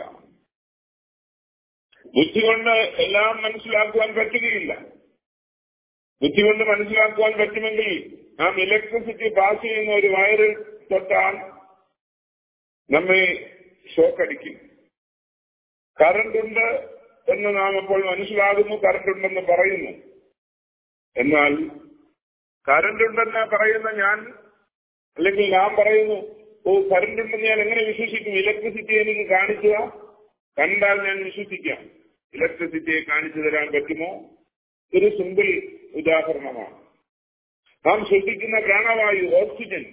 Speaker 7: ബുദ്ധി കൊണ്ട് എല്ലാം മനസ്സിലാക്കുവാൻ പറ്റുകയില്ല ബുദ്ധി കൊണ്ട് മനസ്സിലാക്കുവാൻ പറ്റുമെങ്കിൽ നാം ഇലക്ട്രിസിറ്റി പാസ് ചെയ്യുന്ന ഒരു വയറ് തൊട്ടാൽ നമ്മെ ഷോക്കടിക്കും കറണ്ട് ഉണ്ട് എന്ന് നാം അപ്പോൾ മനസ്സിലാകുന്നു കറണ്ട് ഉണ്ടെന്ന് പറയുന്നു എന്നാൽ കറണ്ട് ഉണ്ടെന്ന് പറയുന്ന ഞാൻ അല്ലെങ്കിൽ ഞാൻ പറയുന്നു ഓ കറണ്ട് ഉണ്ടെന്ന് ഞാൻ എങ്ങനെ വിശ്വസിക്കും ഇലക്ട്രിസിറ്റി എനിക്ക് കാണിക്കുക കണ്ടാൽ ഞാൻ വിശ്വസിക്കാം ഇലക്ട്രിസിറ്റിയെ കാണിച്ചു തരാൻ പറ്റുമോ ഒരു സിമ്പിൾ ഉദാഹരണമാണ് നാം ശ്വസിക്കുന്ന പ്രാണവായു ഓക്സിജൻ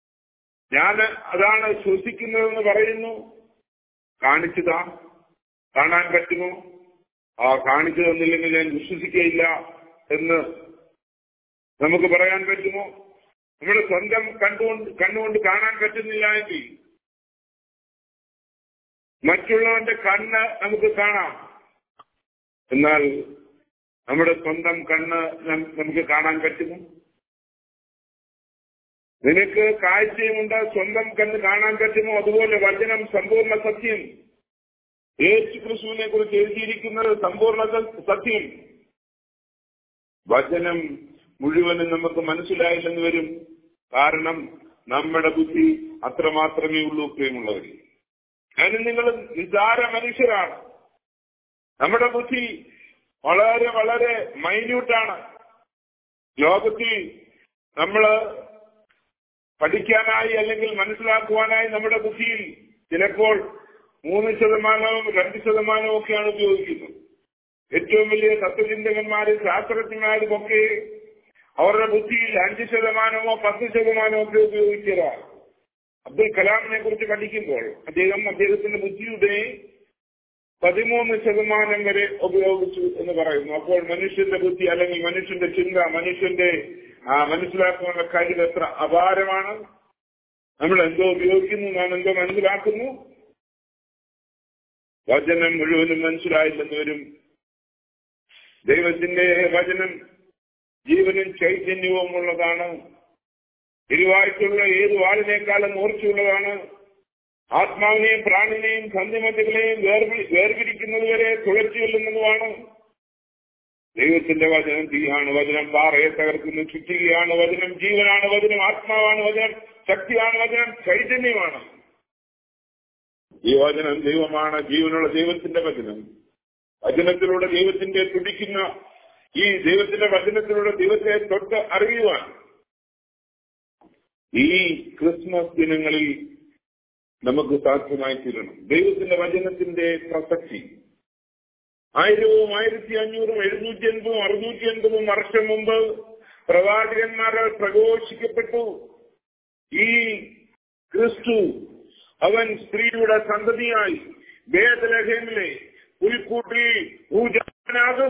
Speaker 7: ഞാൻ അതാണ് ശ്വസിക്കുന്നതെന്ന് പറയുന്നു കാണിച്ചതാ കാണാൻ പറ്റുമോ ആ കാണിച്ചു തന്നില്ലെങ്കിൽ ഞാൻ വിശ്വസിക്കുകയില്ല എന്ന് നമുക്ക് പറയാൻ പറ്റുമോ നമ്മുടെ സ്വന്തം കണ്ടുകൊണ്ട് കണ്ണുകൊണ്ട് കാണാൻ പറ്റുന്നില്ല എങ്കിൽ മറ്റുള്ളവന്റെ കണ്ണ് നമുക്ക് കാണാം എന്നാൽ നമ്മുടെ സ്വന്തം കണ്ണ് നം- നമുക്ക് കാണാൻ പറ്റുമോ നിനക്ക് കാഴ്ചയുമുണ്ട് സ്വന്തം കണ്ണ് കാണാൻ പറ്റുമോ അതുപോലെ വചനം സമ്പൂർണ്ണ സത്യം യേശു ക്രിസ്തുവിനെ കുറിച്ച് എഴുതിയിരിക്കുന്നത് സമ്പൂർണ്ണ സ- സത്യം വചനം മുഴുവനും നമുക്ക് മനസ്സിലായില്ലെന്ന് വരും കാരണം നമ്മുടെ ബുദ്ധി അത്രമാത്രമേ ഉള്ളൂ പ്രിയമുള്ളവർ അതിന് നിങ്ങൾ നിസാര മനുഷ്യരാണ് നമ്മുടെ ബുദ്ധി വളരെ വളരെ മൈന്യൂട്ടാണ് ലോകത്തിൽ നമ്മള് പഠിക്കാനായി അല്ലെങ്കിൽ മനസ്സിലാക്കുവാനായി നമ്മുടെ ബുദ്ധിയിൽ ചിലപ്പോൾ മൂന്ന് ശതമാനവും രണ്ട് ശതമാനവും ഒക്കെയാണ് ഉപയോഗിക്കുന്നത് ഏറ്റവും വലിയ തത്വചിന്തകന്മാരും ശാസ്ത്രജ്ഞന്മാരും ഒക്കെ അവരുടെ ബുദ്ധിയിൽ അഞ്ച് ശതമാനമോ പത്ത് ശതമാനമോ ഒക്കെ ഉപയോഗിച്ചതാണ് അബ്ദുൽ കലാമിനെ കുറിച്ച് പഠിക്കുമ്പോൾ അദ്ദേഹം അദ്ദേഹത്തിന്റെ ബുദ്ധിയുടെ പതിമൂന്ന് ശതമാനം വരെ ഉപയോഗിച്ചു എന്ന് പറയുന്നു അപ്പോൾ മനുഷ്യന്റെ ബുദ്ധി അല്ലെങ്കിൽ മനുഷ്യന്റെ ചിന്ത മനുഷ്യന്റെ ആ, മനസ്സിലാക്കാനുള്ള കഴിവ് എത്ര അപാരമാണ് നമ്മൾ എന്തോ ഉപയോഗിക്കുന്നു നാം എന്തോ മനസ്സിലാക്കുന്നു വചനം മുഴുവനും മനസ്സിലായില്ലെന്ന് വരും ദൈവത്തിന്റെ വചനം ജീവനും ചൈതന്യവും ഉള്ളതാണ് ഇരുവാഴ്ചയുള്ള ഏത് വാളിനേക്കാളും മൂർച്ചയുള്ളതാണ് ആത്മാവിനെയും പ്രാണിനെയും സന്ധിമതികളെയും വേർപി വേർപിരിക്കുന്നത് വരെ തുളച്ചു ചെല്ലുന്നതുമാണ് ദൈവത്തിന്റെ വചനം തീയാണ് വചനം പാറയെ തകർക്കുന്നു ചുറ്റികയാണ് വചനം ജീവനാണ് വചനം ആത്മാവാണ് വചനം ശക്തിയാണ് വചനം ചൈതന്യമാണ് ഈ വചനം ദൈവമാണ് ജീവനുള്ള ദൈവത്തിന്റെ വചനം വചനത്തിലൂടെ ദൈവത്തിന്റെ തുടിക്കുന്ന ഈ ദൈവത്തിന്റെ വചനത്തിലൂടെ ദൈവത്തെ തൊട്ട് അറിയുവാൻ ഈ ക്രിസ്മസ് ദിനങ്ങളിൽ നമുക്ക് സാധ്യമായി തീരണം ദൈവത്തിന്റെ വചനത്തിന്റെ പ്രസക്തി ആയിരവും ആയിരത്തി അഞ്ഞൂറും എഴുന്നൂറ്റി എൺപതും അറുന്നൂറ്റി എൺപതും വർഷം മുമ്പ് പ്രവാചകന്മാരാൽ പ്രഘോഷിക്കപ്പെട്ടു ഈ ക്രിസ്തു അവൻ സ്ത്രീയുടെ സന്തതിയായി വേദലഹേമിലെ പുൽക്കൂട്ടിൽ പൂജാനാകും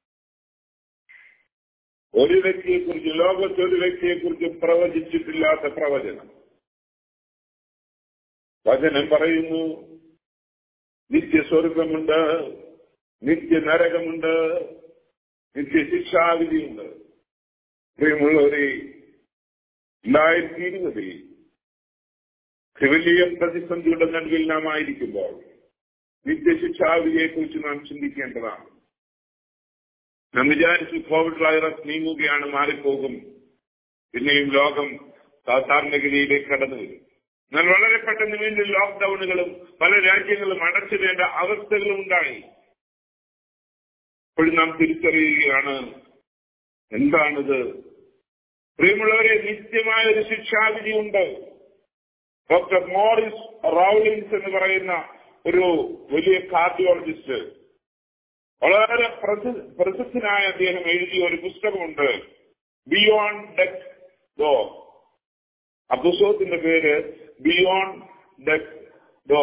Speaker 7: ഒരു വ്യക്തിയെക്കുറിച്ച് ലോകത്ത് ഒരു വ്യക്തിയെക്കുറിച്ച് പ്രവചിച്ചിട്ടില്ലാത്ത പ്രവചനം വചനം പറയുന്നു നിത്യസ്വർഗമുണ്ട് നിത്യ നരകമുണ്ട് നിത്യ ശിക്ഷാവിധിയുണ്ട് പ്രിയമുള്ളവരെ രണ്ടായിരത്തി ഇരുപതിൽ വലിയ പ്രതിസന്ധിയുടെ നടുവിൽ നാം ആയിരിക്കുമ്പോൾ നിത്യശിക്ഷാവിധിയെ കുറിച്ച് നാം ചിന്തിക്കേണ്ടതാണ് നാം വിചാരിച്ചു കോവിഡ് വൈറസ് നീങ്ങുകയാണ് മാറിപ്പോകും പിന്നെയും ലോകം സാധാരണഗതിയിലേക്ക് കടന്നു വരും എന്നാൽ വളരെ പെട്ടെന്ന് വീണ്ടും ലോക്ക്ഡൌണുകളും പല രാജ്യങ്ങളും അടച്ചിടേണ്ട അവസ്ഥകളും ഉണ്ടായി ഇപ്പോഴും നാം തിരിച്ചറിയുകയാണ് എന്താണിത് പ്രിയമുള്ളവരെ നിത്യമായ ഒരു ശിക്ഷാവിധി ഉണ്ട് ഡോക്ടർ മോറിസ് റൗളിൻസ് എന്ന് പറയുന്ന ഒരു വലിയ കാർഡിയോളജിസ്റ്റ് വളരെ പ്രസി- പ്രസിദ്ധനായ അദ്ദേഹം എഴുതിയ ഒരു പുസ്തകമുണ്ട് ബിയോണ്ട് ഡെത്ത് ഡോ ആ പുസ്തകത്തിന്റെ പേര് ബിയോണ്ട് ഡെത്ത് ഡോ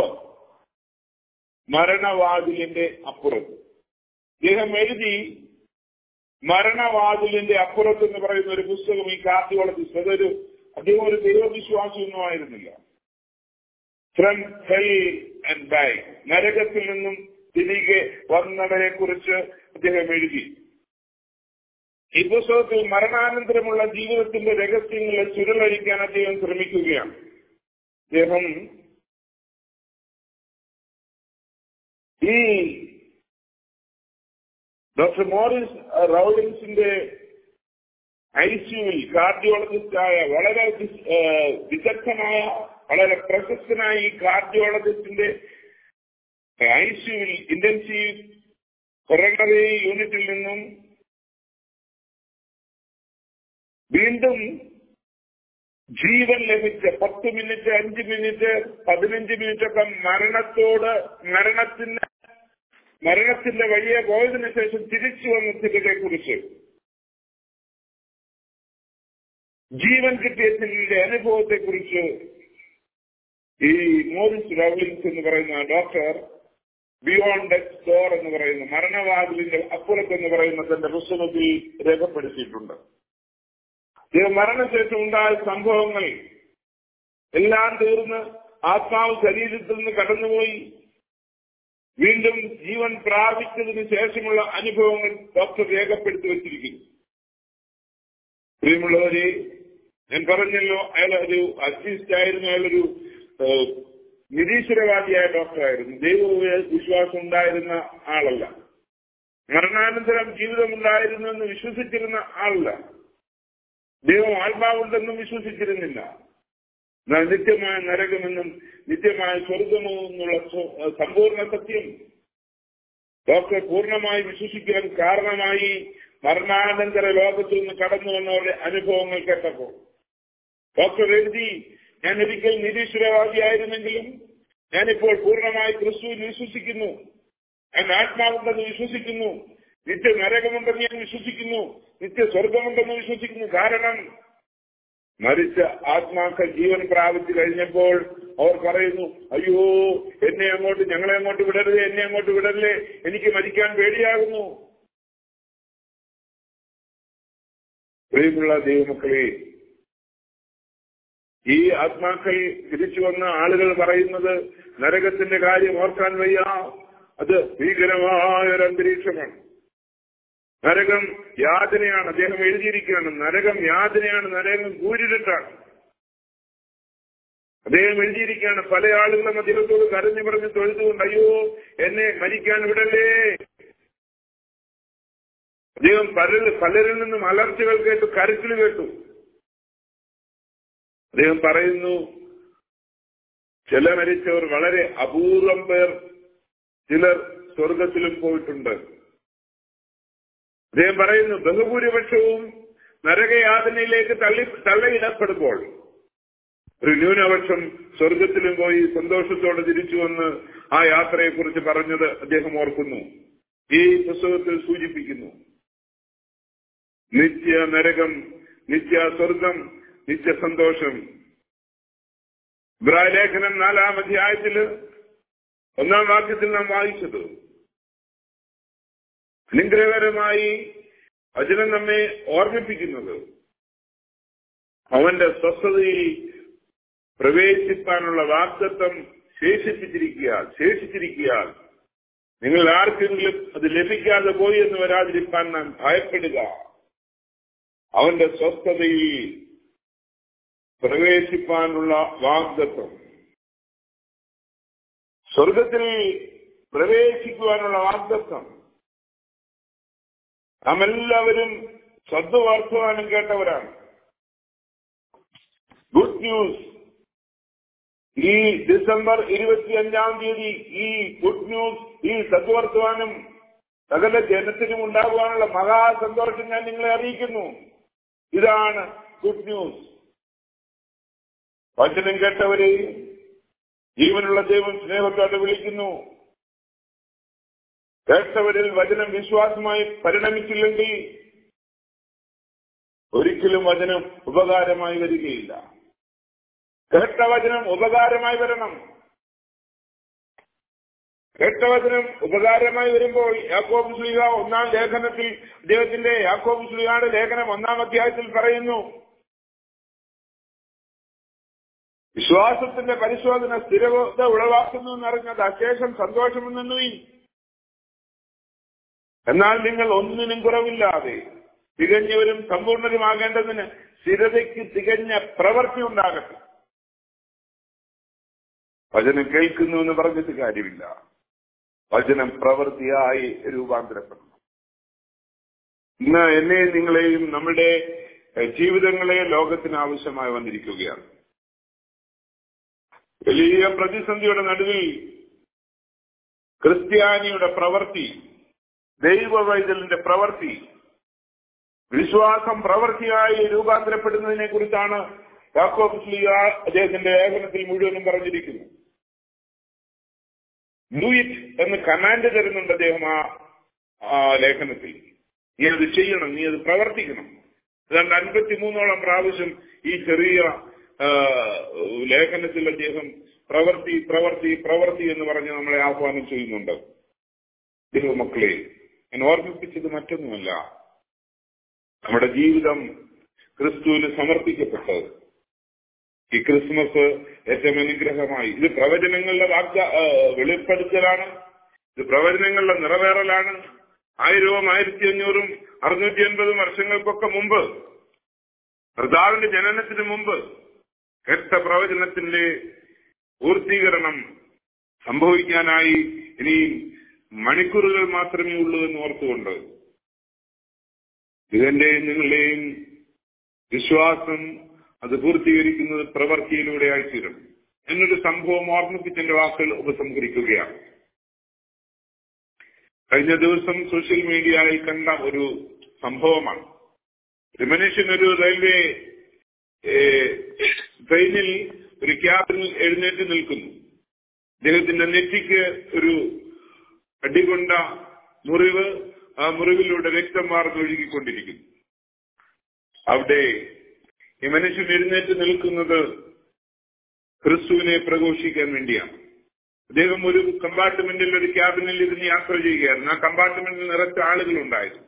Speaker 7: മരണവാതിലിന്റെ അപ്പുറത്ത് അദ്ദേഹം എഴുതി മരണവാതിലിന്റെ അപ്പുറത്ത് എന്ന് പറയുന്ന ഒരു പുസ്തകം ഈ കാർഡിയോളജിസ്റ്റ് അതൊരു അദ്ദേഹം ഒരു ദൈവവിശ്വാസിയൊന്നും ആയിരുന്നില്ല ഫ്രം ഹെൽ ആൻഡ് ഡൈ നരകത്തിൽ നിന്നും തിരികെ വന്നവരെ കുറിച്ച് അദ്ദേഹം എഴുതി ഈ പുസ്തകത്തിൽ മരണാനന്തരമുള്ള ജീവിതത്തിന്റെ രഹസ്യങ്ങളെ ചുരുളഴിക്കാൻ അദ്ദേഹം ശ്രമിക്കുകയാണ് അദ്ദേഹം ഈ ഡോക്ടർ മോറിസ് റൗളിൻസിന്റെ ഐസിയുവിൽ കാർഡിയോളജിസ്റ്റായ വളരെ വിസ്- ഏഹ് വിദഗ്ധനായ വളരെ പ്രശസ്തനായ ഈ കാർഡിയോളജിസ്റ്റിന്റെ ഐസിയുവിൽ ഇന്റൻസീവ് കൊറോണറി യൂണിറ്റിൽ നിന്നും വീണ്ടും ജീവൻ ലഭിച്ച പത്ത് മിനിറ്റ് അഞ്ച് മിനിറ്റ് പതിനഞ്ച് മിനിറ്റ് ഒക്കെ മരണത്തോട് മരണത്തിന് മരണത്തിന്റെ വഴിയെ പോയതിനു ശേഷം തിരിച്ചു വന്ന സ്ഥിതിയെ കുറിച്ച് ജീവൻ കിട്ടിയ സ്ഥിതിയുടെ അനുഭവത്തെ കുറിച്ച് ഈ മോറിസ് റൗളിൻസ് എന്ന് പറയുന്ന ഡോക്ടർ ബിയോണ്ട് ഡെത്ത് സ്റ്റോർ എന്ന് പറയുന്ന മരണവാതിലിന്റെ അപ്പുറത്ത് എന്ന് പറയുന്ന തന്റെ പുസ്തകത്തിൽ രേഖപ്പെടുത്തിയിട്ടുണ്ട് ഇത് മരണശേഷം ഉണ്ടായ സംഭവങ്ങൾ എല്ലാം തീർന്ന് ആത്മാവ് ശരീരത്തിൽ നിന്ന് കടന്നുപോയി വീണ്ടും ജീവൻ പ്രാപിച്ചതിന് ശേഷമുള്ള അനുഭവങ്ങൾ ഡോക്ടർ രേഖപ്പെടുത്തി വച്ചിരിക്കുന്നു പ്രിയമുള്ളവരെ ഞാൻ പറഞ്ഞല്ലോ അയാൾ ഒരു അസിസ്റ്റ് ആയിരുന്നു അയാളൊരു ഏഹ്, നിരീശ്വരവാദിയായ ഡോക്ടറായിരുന്നു ദൈവ വിശ്വാസം ഉണ്ടായിരുന്ന ആളല്ല മരണാനന്തരം ജീവിതമുണ്ടായിരുന്നു എന്ന് വിശ്വസിച്ചിരുന്ന ആളല്ല ദൈവം ആത്മാവുണ്ടെന്നും വിശ്വസിച്ചിരുന്നില്ല എന്നാൽ നിത്യമായ നരകമെന്നും നിത്യമായ സ്വർഗമെന്നും എന്നുള്ള സ്വ- സമ്പൂർണ്ണ സത്യം ഡോക്ടർ പൂർണ്ണമായി വിശ്വസിക്കാൻ കാരണമായി മരണാനന്തര ലോകത്തിൽ നിന്ന് കടന്നു വന്നവരുടെ അനുഭവങ്ങൾ കേട്ടപ്പോൾ ഡോക്ടർ എഴുതി ഞാൻ ഒരിക്കൽ നിരീശ്വരവാദിയായിരുന്നെങ്കിലും ഞാനിപ്പോൾ പൂർണ്ണമായി ക്രിസ്തുവിൽ വിശ്വസിക്കുന്നു ഞാൻ ആത്മാവുണ്ടെന്ന് വിശ്വസിക്കുന്നു നിത്യ നരകമുണ്ടെന്ന് ഞാൻ വിശ്വസിക്കുന്നു നിത്യ സ്വർഗമുണ്ടെന്ന് വിശ്വസിക്കുന്നു കാരണം മരിച്ച ആത്മാക്കൾ ജീവൻ പ്രാപിച്ചു കഴിഞ്ഞപ്പോൾ അവർ പറയുന്നു അയ്യോ എന്നെ അങ്ങോട്ട് ഞങ്ങളെ അങ്ങോട്ട് വിടരുതേ എന്നെ അങ്ങോട്ട് വിടരുതേ എനിക്ക് മരിക്കാൻ പേടിയാകുന്നു പ്രിയമുള്ള ദൈവമക്കളെ ഈ ആത്മാക്കൾ തിരിച്ചു വന്ന ആളുകൾ പറയുന്നത് നരകത്തിന്റെ കാര്യം ഓർക്കാൻ വയ്യ അത് ഭീകരമായ ഒരു അന്തരീക്ഷമാണ് നരകം യാതനയാണ് അദ്ദേഹം എഴുതിയിരിക്കുകയാണ് നരകം യാതനയാണ് നരകം കൂരിട്ടാണ് അദ്ദേഹം എഴുതിയിരിക്കുകയാണ് പല ആളുകളും അദ്ദേഹത്തോട് കരഞ്ഞു പറഞ്ഞ് തൊഴുതുകൊണ്ട് അയ്യോ എന്നെ മരിക്കാൻ വിടല്ലേ അദ്ദേഹം പലരിൽ പലരിൽ നിന്നും അലർച്ചകൾ കേട്ടു കരച്ചിൽ കേട്ടു അദ്ദേഹം പറയുന്നു ചില മരിച്ചവർ വളരെ അപൂർവം പേർ ചിലർ സ്വർഗത്തിലും പോയിട്ടുണ്ട് അദ്ദേഹം പറയുന്നു ബഹുഭൂരിപക്ഷവും നരകയാതനയിലേക്ക് തള്ളി തള്ളയിടപ്പെടുമ്പോൾ ഒരു ന്യൂനപക്ഷം സ്വർഗത്തിലും പോയി സന്തോഷത്തോടെ തിരിച്ചു വന്ന് ആ യാത്രയെക്കുറിച്ച് പറഞ്ഞത് അദ്ദേഹം ഓർക്കുന്നു ഈ പുസ്തകത്തിൽ സൂചിപ്പിക്കുന്നു നിത്യ നരകം നിത്യ സ്വർഗം നിത്യ സന്തോഷം ലേഖനം നാലാം അധ്യായത്തില് ഒന്നാം വാക്യത്തിൽ നാം വായിച്ചത് അനുഗ്രഹകരമായി വചനം നമ്മെ ഓർമ്മിപ്പിക്കുന്നത് അവന്റെ സ്വസ്ഥതയിൽ പ്രവേശിപ്പാനുള്ള വാക്തത്വം ശേഷിപ്പിച്ചിരിക്കുക ശേഷിച്ചിരിക്കുക നിങ്ങൾ ആർക്കെങ്കിലും അത് ലഭിക്കാതെ പോയി എന്ന് വരാതിരിക്കാൻ നാം ഭയപ്പെടുക അവന്റെ സ്വസ്ഥതയിൽ പ്രവേശിപ്പാനുള്ള വാഗ്ദത്വം സ്വർഗത്തിൽ പ്രവേശിക്കുവാനുള്ള വാഗ്ദത്വം നാം എല്ലാവരും സദ്വർത്തമാനം കേട്ടവരാണ് ഗുഡ് ന്യൂസ് ഈ ഡിസംബർ ഇരുപത്തിയഞ്ചാം തീയതി ഈ ഗുഡ് ന്യൂസ് ഈ സദ്വർത്തമാനം സകല ജനത്തിനും ഉണ്ടാകുവാനുള്ള മഹാസന്തോഷം ഞാൻ നിങ്ങളെ അറിയിക്കുന്നു ഇതാണ് ഗുഡ് ന്യൂസ് വചനം കേട്ടവരെ ജീവനുള്ള ദൈവം സ്നേഹത്തോടെ വിളിക്കുന്നു കേട്ടവരിൽ വചനം വിശ്വാസമായി പരിണമിച്ചില്ലെങ്കിൽ ഒരിക്കലും വചനം ഉപകാരമായി വരികയില്ല കേട്ട വചനം ഉപകാരമായി വരണം കേട്ട വചനം ഉപകാരമായി വരുമ്പോൾ യാക്കോബ് ശ്രീക ഒന്നാം ലേഖനത്തിൽ അദ്ദേഹത്തിന്റെ യാക്കോബ് ശ്രീകാട് ലേഖനം ഒന്നാം അധ്യായത്തിൽ പറയുന്നു വിശ്വാസത്തിന്റെ പരിശോധന സ്ഥിരത ഉളവാക്കുന്നു എന്നറിഞ്ഞത് അശേഷം സന്തോഷമെന്നുവീ എന്നാൽ നിങ്ങൾ ഒന്നിനും കുറവില്ലാതെ തികഞ്ഞവരും സമ്പൂർണരുമാകേണ്ടതിന് സ്ഥിരതയ്ക്ക് തികഞ്ഞ പ്രവൃത്തി ഉണ്ടാകട്ടെ വചനം കേൾക്കുന്നു എന്ന് പറഞ്ഞിട്ട് കാര്യമില്ല വചനം പ്രവൃത്തിയായി രൂപാന്തരപ്പെടണം ഇന്ന് എന്നെയും നിങ്ങളെയും നമ്മുടെ ജീവിതങ്ങളെ ലോകത്തിന് ആവശ്യമായി വന്നിരിക്കുകയാണ് വലിയ പ്രതിസന്ധിയുടെ നടുവിൽ ക്രിസ്ത്യാനിയുടെ പ്രവൃത്തി ദൈവവൈതലിന്റെ പ്രവൃത്തി വിശ്വാസം പ്രവൃത്തിയായി രൂപാന്തരപ്പെടുന്നതിനെ കുറിച്ചാണ് യാക്കോബ് സ്ലിയ അദ്ദേഹത്തിന്റെ ലേഖനത്തിൽ മുഴുവനും പറഞ്ഞിരിക്കുന്നത് ഡു ഇറ്റ് എന്ന് കമാൻഡ് തരുന്നുണ്ട് അദ്ദേഹം ആ ആ ലേഖനത്തിൽ നീ അത് ചെയ്യണം നീ അത് പ്രവർത്തിക്കണം ഏതാണ്ട് അൻപത്തിമൂന്നോളം പ്രാവശ്യം ഈ ചെറിയ ആ, ലേഖനത്തിൽ അദ്ദേഹം പ്രവൃത്തി പ്രവൃത്തി പ്രവൃത്തി എന്ന് പറഞ്ഞ് നമ്മളെ ആഹ്വാനം ചെയ്യുന്നുണ്ട് ദൈവമക്കളെ ഞാൻ ഓർമ്മിപ്പിച്ചത് മറ്റൊന്നുമല്ല നമ്മുടെ ജീവിതം ക്രിസ്തുവിന് സമർപ്പിക്കപ്പെട്ടത് ഈ ക്രിസ്മസ് ഏറ്റവും അനുഗ്രഹമായി ഇത് പ്രവചനങ്ങളുടെ വാഗ്ദ ആ, വെളിപ്പെടുത്തലാണ് ഇത് പ്രവചനങ്ങളുടെ നിറവേറലാണ് ആയിരവും ആയിരത്തി അഞ്ഞൂറും അറുന്നൂറ്റി അൻപതും വർഷങ്ങൾക്കൊക്കെ മുമ്പ് കർത്താവിന്റെ ജനനത്തിന് മുമ്പ് കേട്ട പ്രവചനത്തിന്റെ പൂർത്തീകരണം സംഭവിക്കാനായി ഇനി മണിക്കൂറുകൾ മാത്രമേ ഉള്ളൂ എന്ന് ഓർത്തുകൊണ്ട് ഇതിന്റെയും നിങ്ങളുടെയും വിശ്വാസം അത് പൂർത്തീകരിക്കുന്നത് പ്രവൃത്തിയിലൂടെ ആയിത്തീരണം എന്നൊരു സംഭവം ഓർമ്മിപ്പിച്ച് എന്റെ വാക്കുകൾ ഉപസംഹരിക്കുകയാണ് കഴിഞ്ഞ ദിവസം സോഷ്യൽ മീഡിയയിൽ കണ്ട ഒരു സംഭവമാണ് ഒരു മനുഷ്യൻ ഒരു റെയിൽവേ ഏഹ്, ട്രെയിനിൽ ഒരു ക്യാബിൽ എഴുന്നേറ്റ് നിൽക്കുന്നു അദ്ദേഹത്തിന്റെ നെറ്റിക്ക് ഒരു അടികൊണ്ട മുറിവ് ആ മുറിവിലൂടെ രക്തം വാർന്നൊഴുകിക്കൊണ്ടിരിക്കുന്നു അവിടെ ഈ മനുഷ്യൻ എഴുന്നേറ്റ് നിൽക്കുന്നത് ക്രിസ്തുവിനെ പ്രഘോഷിക്കാൻ വേണ്ടിയാണ് അദ്ദേഹം ഒരു കമ്പാർട്ട്മെന്റിൽ ഒരു ക്യാബിനിൽ ഇരുന്ന് യാത്ര ചെയ്യുകയായിരുന്നു ആ കമ്പാർട്ട്മെന്റിൽ നിറച്ച ആളുകളുണ്ടായിരുന്നു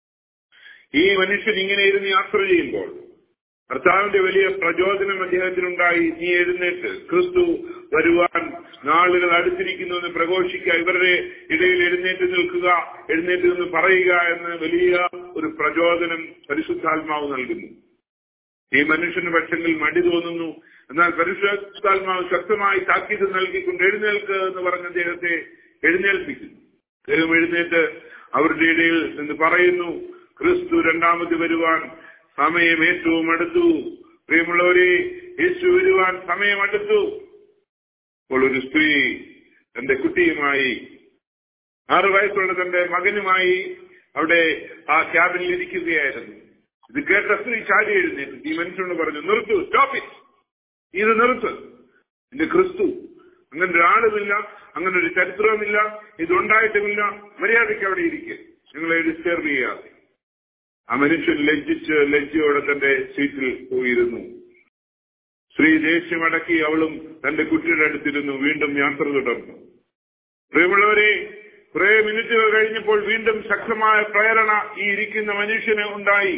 Speaker 7: ഈ മനുഷ്യൻ ഇങ്ങനെ ഇരുന്ന് യാത്ര ചെയ്യുമ്പോൾ കർത്താവിന്റെ വലിയ പ്രചോദനം അദ്ദേഹത്തിനുണ്ടായി നീ എഴുന്നേറ്റ് ക്രിസ്തു വരുവാൻ നാളുകൾ അടുത്തിരിക്കുന്നു എന്ന് പ്രഘോഷിക്കുക ഇവരുടെ ഇടയിൽ എഴുന്നേറ്റ് നിൽക്കുക എഴുന്നേറ്റ് നിന്ന് പറയുക എന്ന് വലിയ ഒരു പ്രചോദനം പരിശുദ്ധാത്മാവ് നൽകുന്നു ഈ മനുഷ്യന് പക്ഷെങ്കിൽ മടി തോന്നുന്നു എന്നാൽ പരിശുദ്ധാത്മാവ് ശക്തമായി താക്കീത് നൽകിക്കൊണ്ട് എഴുന്നേൽക്ക് എന്ന് പറഞ്ഞ അദ്ദേഹത്തെ എഴുന്നേൽപ്പിക്കുന്നു അദ്ദേഹം എഴുന്നേറ്റ് അവരുടെ ഇടയിൽ നിന്ന് പറയുന്നു ക്രിസ്തു രണ്ടാമത് വരുവാൻ സമയം ഏറ്റവും അടുത്തു പ്രിയമുള്ളവരെ യേശു വരുവാൻ സമയം അടുത്തു അപ്പോൾ ഒരു സ്ത്രീ തന്റെ കുട്ടിയുമായി ആറു വയസ്സുള്ള തന്റെ മകനുമായി അവിടെ ആ ക്യാബിനിൽ ഇരിക്കുകയായിരുന്നു ഇത് കേട്ട സ്ത്രീ ചാടി എഴുന്നേറ്റ് ഈ മനുഷ്യനോട് പറഞ്ഞു നിർത്തു സ്റ്റോപ്പ് ഇറ്റ് ഇത് നിർത്ത് ഇത് ക്രിസ്തു അങ്ങനെ ഒരാളുമില്ല അങ്ങനെ ഒരു ചരിത്രവുമില്ല ഇതുണ്ടായിട്ടുമില്ല മര്യാദയ്ക്ക് അവിടെ ഇരിക്കുക നിങ്ങളെ ഡിസ്റ്റർബ് ചെയ്യാതെ ആ മനുഷ്യൻ ലജ്ജിച്ച് ലജ്ജയോടെ തന്റെ സീറ്റിൽ പോയിരുന്നു സ്ത്രീ ദേഷ്യമടക്കി അവളും തന്റെ കുട്ടിയുടെ അടുത്തിരുന്നു വീണ്ടും യാത്ര തുടർന്നു പ്രിയമുള്ളവരെ കുറെ മിനിറ്റുകൾ കഴിഞ്ഞപ്പോൾ വീണ്ടും ശക്തമായ പ്രേരണ ഈ ഇരിക്കുന്ന മനുഷ്യന് ഉണ്ടായി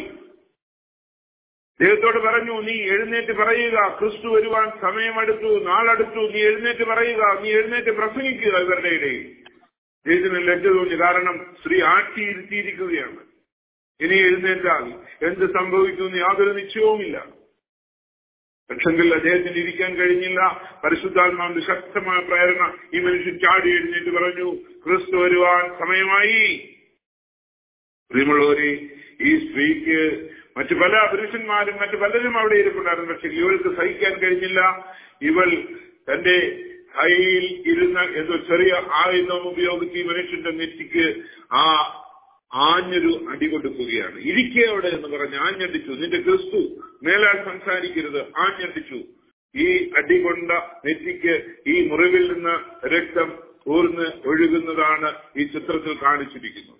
Speaker 7: ദൈവത്തോട് പറഞ്ഞു നീ എഴുന്നേറ്റ് പറയുക ക്രിസ്തു വരുവാൻ സമയമെടുത്തു നാളെടുത്തു നീ എഴുന്നേറ്റ് പറയുക നീ എഴുന്നേറ്റ് പ്രസംഗിക്കുക ഇവരുടെ ഇടയിൽ ദൈവത്തിന് ലജ്ജ തോന്നി കാരണം സ്ത്രീ ആട്ടിയിരുത്തിയിരിക്കുകയാണ് ഇനി എഴുന്നേറ്റാൽ എന്ത് സംഭവിക്കുമെന്ന് യാതൊരു നിശ്ചയവുമില്ല പക്ഷെങ്കിൽ അദ്ദേഹത്തിന് ഇരിക്കാൻ കഴിഞ്ഞില്ല പരിശുദ്ധാത്മാവിന്റെ ശക്തമായ പ്രേരണ ഈ മനുഷ്യൻ ചാടി എഴുന്നേറ്റ് പറഞ്ഞു ക്രിസ്തു വരുവാൻ സമയമായി പ്രിയമുള്ളവരെ ഈ സ്ത്രീക്ക് മറ്റു പല പുരുഷന്മാരും മറ്റു പലരും അവിടെ ഇരിപ്പുണ്ടായിരുന്നു പക്ഷെ ഇവൾക്ക് സഹിക്കാൻ കഴിഞ്ഞില്ല ഇവൾ തന്റെ കയ്യിൽ ഇരുന്ന എന്തോ ചെറിയ ആയുധം ഉപയോഗിച്ച് ഈ മനുഷ്യന്റെ നെറ്റിക്ക് ആ ആഞ്ഞൊരു അടി കൊടുക്കുകയാണ് ഇരിക്കെ അവിടെ എന്ന് പറഞ്ഞ് ആഞ്ഞടിച്ചു നിന്റെ ക്രിസ്തു മേലാൽ സംസാരിക്കരുത് ആഞ്ഞടിച്ചു ഈ അടി കൊണ്ട നെറ്റിക്ക് ഈ മുറിവിൽ നിന്ന് രക്തം ഊർന്ന് ഒഴുകുന്നതാണ് ഈ ചിത്രത്തിൽ കാണിച്ചിരിക്കുന്നത്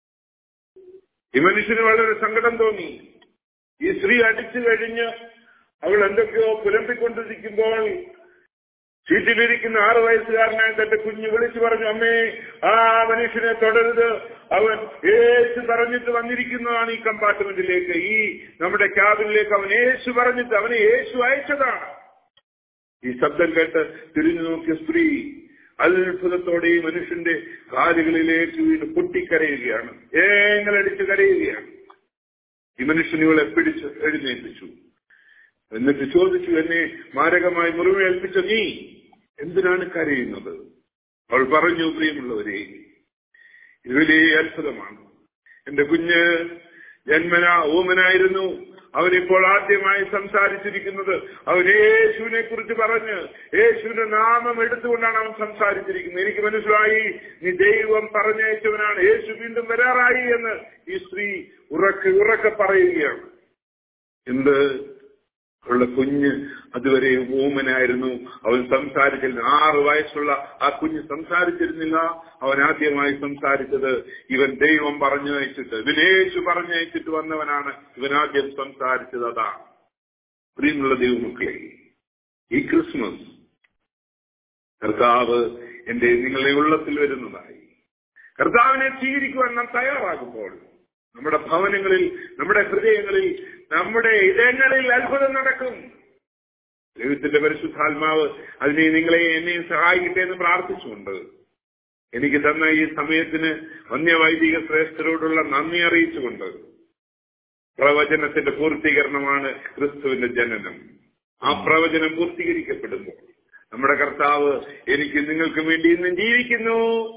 Speaker 7: ഈ മനുഷ്യന് വളരെ സങ്കടം തോന്നി ഈ സ്ത്രീ അടിച്ചു കഴിഞ്ഞ് അവൾ എന്തൊക്കെയോ പുലമ്പിക്കൊണ്ടിരിക്കുമ്പോൾ സീറ്റിലിരിക്കുന്ന ആറ് വയസ്സുകാരനായ തന്റെ കുഞ്ഞ് വിളിച്ചു പറഞ്ഞു അമ്മേ ആ മനുഷ്യനെ തുടരുത് അവൻ യേശു പറഞ്ഞിട്ട് വന്നിരിക്കുന്നതാണ് ഈ കമ്പാർട്ട്മെന്റിലേക്ക് ഈ നമ്മുടെ ക്യാബിനിലേക്ക് അവൻ യേശു പറഞ്ഞിട്ട് അവനെ യേശു അയച്ചതാണ് ഈ ശബ്ദം കേട്ട് തിരിഞ്ഞു നോക്കിയ സ്ത്രീ അത്ഭുതത്തോടെ ഈ മനുഷ്യന്റെ കാലുകളിലേക്ക് വീണ് പൊട്ടിക്കരയുകയാണ് ഏങ്ങളടിച്ച് കരയുകയാണ് ഈ മനുഷ്യൻ ഇവളെ പിടിച്ച് എഴുന്നേൽപ്പിച്ചു എന്നിട്ട് ചോദിച്ചു എന്നെ മാരകമായി മുറിവേൽപ്പിച്ച നീ എന്തിനാണ് കരയുന്നത് അവൾ പറഞ്ഞു പ്രിയമുള്ളവരെ ഇത് വലിയ അത്ഭുതമാണ് എന്റെ കുഞ്ഞ് ജന്മന ഓമനായിരുന്നു അവനിപ്പോൾ ആദ്യമായി സംസാരിച്ചിരിക്കുന്നത് അവൻ യേശുവിനെ കുറിച്ച് പറഞ്ഞ് യേശുവിന്റെ നാമം എടുത്തുകൊണ്ടാണ് അവൻ സംസാരിച്ചിരിക്കുന്നത് എനിക്ക് മനസ്സിലായി നീ ദൈവം പറഞ്ഞയച്ചവനാണ് യേശു വീണ്ടും വരാറായി എന്ന് ഈ സ്ത്രീ ഉറക്കെ ഉറക്കെ പറയുകയാണ് എന്ത് അവളുടെ കുഞ്ഞ് അതുവരെ ഊമനായിരുന്നു അവൻ സംസാരിച്ചിരുന്നു ആറ് വയസ്സുള്ള ആ കുഞ്ഞ് സംസാരിച്ചിരുന്നില്ല അവൻ ആദ്യമായി സംസാരിച്ചത് ഇവൻ ദൈവം പറഞ്ഞയച്ചിട്ട് ഇവനേശു പറഞ്ഞയച്ചിട്ട് വന്നവനാണ് ഇവൻ ആദ്യം സംസാരിച്ചത് അതാണ് പ്രിയമുള്ള ദൈവമക്കളെ ഈ ക്രിസ്മസ് കർത്താവ് എന്റെ നിങ്ങളുടെ ഉള്ളത്തിൽ വരുന്നതായി കർത്താവിനെ സ്വീകരിക്കുവാൻ നാം തയ്യാറാകുമ്പോൾ നമ്മുടെ ഭവനങ്ങളിൽ നമ്മുടെ ഹൃദയങ്ങളിൽ നമ്മുടെ ഇടങ്ങളിൽ അത്ഭുതം നടക്കും ദൈവത്തിന്റെ പരിശുദ്ധാത്മാവ് അതിനെ നിങ്ങളെ എന്നെയും സഹായിക്കട്ടെ എന്ന് പ്രാർത്ഥിച്ചുകൊണ്ട് എനിക്ക് തന്ന ഈ സമയത്തിന് വന്യവൈദിക ശ്രേഷ്ഠരോടുള്ള നന്ദി അറിയിച്ചുകൊണ്ട് പ്രവചനത്തിന്റെ പൂർത്തീകരണമാണ് ക്രിസ്തുവിന്റെ ജനനം ആ പ്രവചനം പൂർത്തീകരിക്കപ്പെടുമ്പോൾ നമ്മുടെ കർത്താവ് എനിക്ക് നിങ്ങൾക്ക് വേണ്ടി ഇന്നും ജീവിക്കുന്നു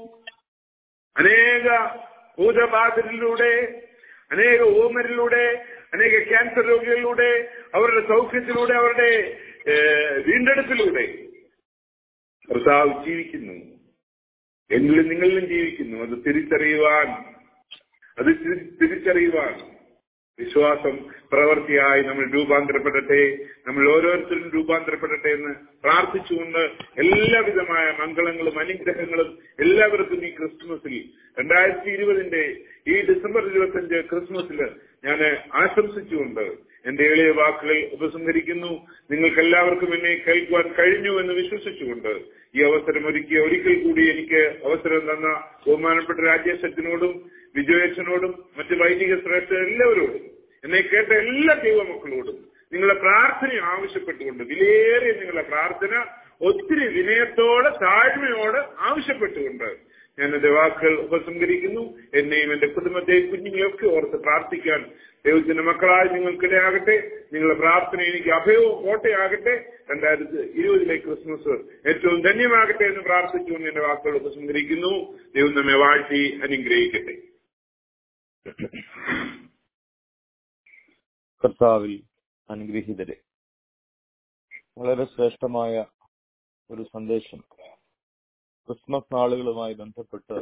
Speaker 7: അനേക ഭൂതബാധിതരിലൂടെ അനേക ഓമരിലൂടെ അനേക ക്യാൻസർ രോഗികളിലൂടെ അവരുടെ സൗഖ്യത്തിലൂടെ അവരുടെ ഏഹ്, വീണ്ടെടുപ്പിലൂടെ കർത്താവ് ജീവിക്കുന്നു എന്നിലും നിങ്ങളിലും ജീവിക്കുന്നു അത് തിരിച്ചറിയുവാൻ അത് തിരി- തിരിച്ചറിയുവാൻ വിശ്വാസം പ്രവൃത്തിയായി നമ്മൾ രൂപാന്തരപ്പെടട്ടെ നമ്മൾ ഓരോരുത്തരും രൂപാന്തരപ്പെടട്ടെ എന്ന് പ്രാർത്ഥിച്ചുകൊണ്ട് എല്ലാവിധമായ മംഗളങ്ങളും അനുഗ്രഹങ്ങളും എല്ലാവർക്കും ഈ ക്രിസ്മസിൽ രണ്ടായിരത്തി ഇരുപതിന്റെ ഈ ഡിസംബർ ഇരുപത്തിയഞ്ച് ക്രിസ്മസിൽ ഞാൻ ആശംസിച്ചുകൊണ്ട് എന്റെ എളിയ വാക്കുകൾ ഉപസംഹരിക്കുന്നു നിങ്ങൾക്ക് എല്ലാവർക്കും എന്നെ കേൾക്കുവാൻ കഴിഞ്ഞു എന്ന് വിശ്വസിച്ചുകൊണ്ട് ഈ അവസരം ഒരുക്കിയ ഒരിക്കൽ കൂടി എനിക്ക് അവസരം തന്ന ബഹുമാനപ്പെട്ട രാജേഷത്തിനോടും വിജയച്ചനോടും മറ്റ് വൈദിക ശ്രേഷ്ഠ എല്ലാവരോടും എന്നെ കേട്ട എല്ലാ ദൈവമക്കളോടും നിങ്ങളുടെ പ്രാർത്ഥന ആവശ്യപ്പെട്ടുകൊണ്ട് വിലയേറിയ നിങ്ങളുടെ പ്രാർത്ഥന ഒത്തിരി വിനയത്തോടെ താഴ്മയോടെ ആവശ്യപ്പെട്ടുകൊണ്ട് ഞാൻ എന്റെ വാക്കുകൾ ഉപസംഹരിക്കുന്നു എന്നെയും എന്റെ കുടുംബത്തെയും കുഞ്ഞുങ്ങളെയൊക്കെ ഓർത്ത് പ്രാർത്ഥിക്കാൻ ദൈവത്തിന്റെ മക്കളായി നിങ്ങൾക്കിടയാകട്ടെ നിങ്ങളുടെ പ്രാർത്ഥന എനിക്ക് അഭയവും കോട്ടയാകട്ടെ രണ്ടായിരത്തി ഇരുപതിലെ ക്രിസ്മസ് ഏറ്റവും ധന്യമാകട്ടെ എന്ന് പ്രാർത്ഥിച്ചുകൊണ്ട് എന്റെ വാക്കുകൾ ഉപസംഹരിക്കുന്നു ദൈവം നമ്മെ വാഴ്ത്തി അനുഗ്രഹിക്കട്ടെ
Speaker 2: കർത്താവിൽ അനുഗ്രഹീതരെ വളരെ ശ്രേഷ്ഠമായ ഒരു സന്ദേശം ക്രിസ്മസ് നാളുകളുമായി ബന്ധപ്പെട്ട്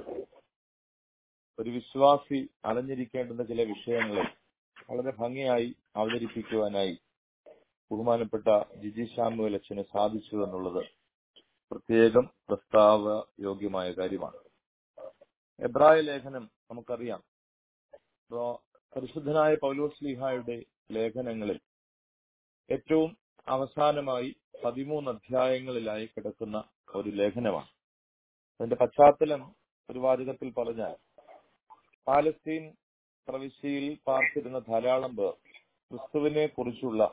Speaker 2: ഒരു വിശ്വാസി അറിഞ്ഞിരിക്കേണ്ടുന്ന ചില വിഷയങ്ങളെ വളരെ ഭംഗിയായി അവതരിപ്പിക്കുവാനായി ബഹുമാനപ്പെട്ട ജിജി ശാമുവൽ അച്ഛന് സാധിച്ചു എന്നുള്ളത് പ്രത്യേകം പ്രസ്താവ യോഗ്യമായ കാര്യമാണ് എബ്രായ ലേഖനം നമുക്കറിയാം ഇപ്പോ പരിശുദ്ധനായ പൗലോസ് ലീഹായുടെ ലേഖനങ്ങളിൽ ഏറ്റവും അവസാനമായി പതിമൂന്ന് അധ്യായങ്ങളിലായി കിടക്കുന്ന ഒരു ലേഖനമാണ് അതിന്റെ പശ്ചാത്തലം ഒരു വാചകത്തിൽ പറഞ്ഞാൽ പാലസ്തീൻ പ്രവിശ്യയിൽ പാർത്തിരുന്ന ധാരാളം പേർ ക്രിസ്തുവിനെ കുറിച്ചുള്ള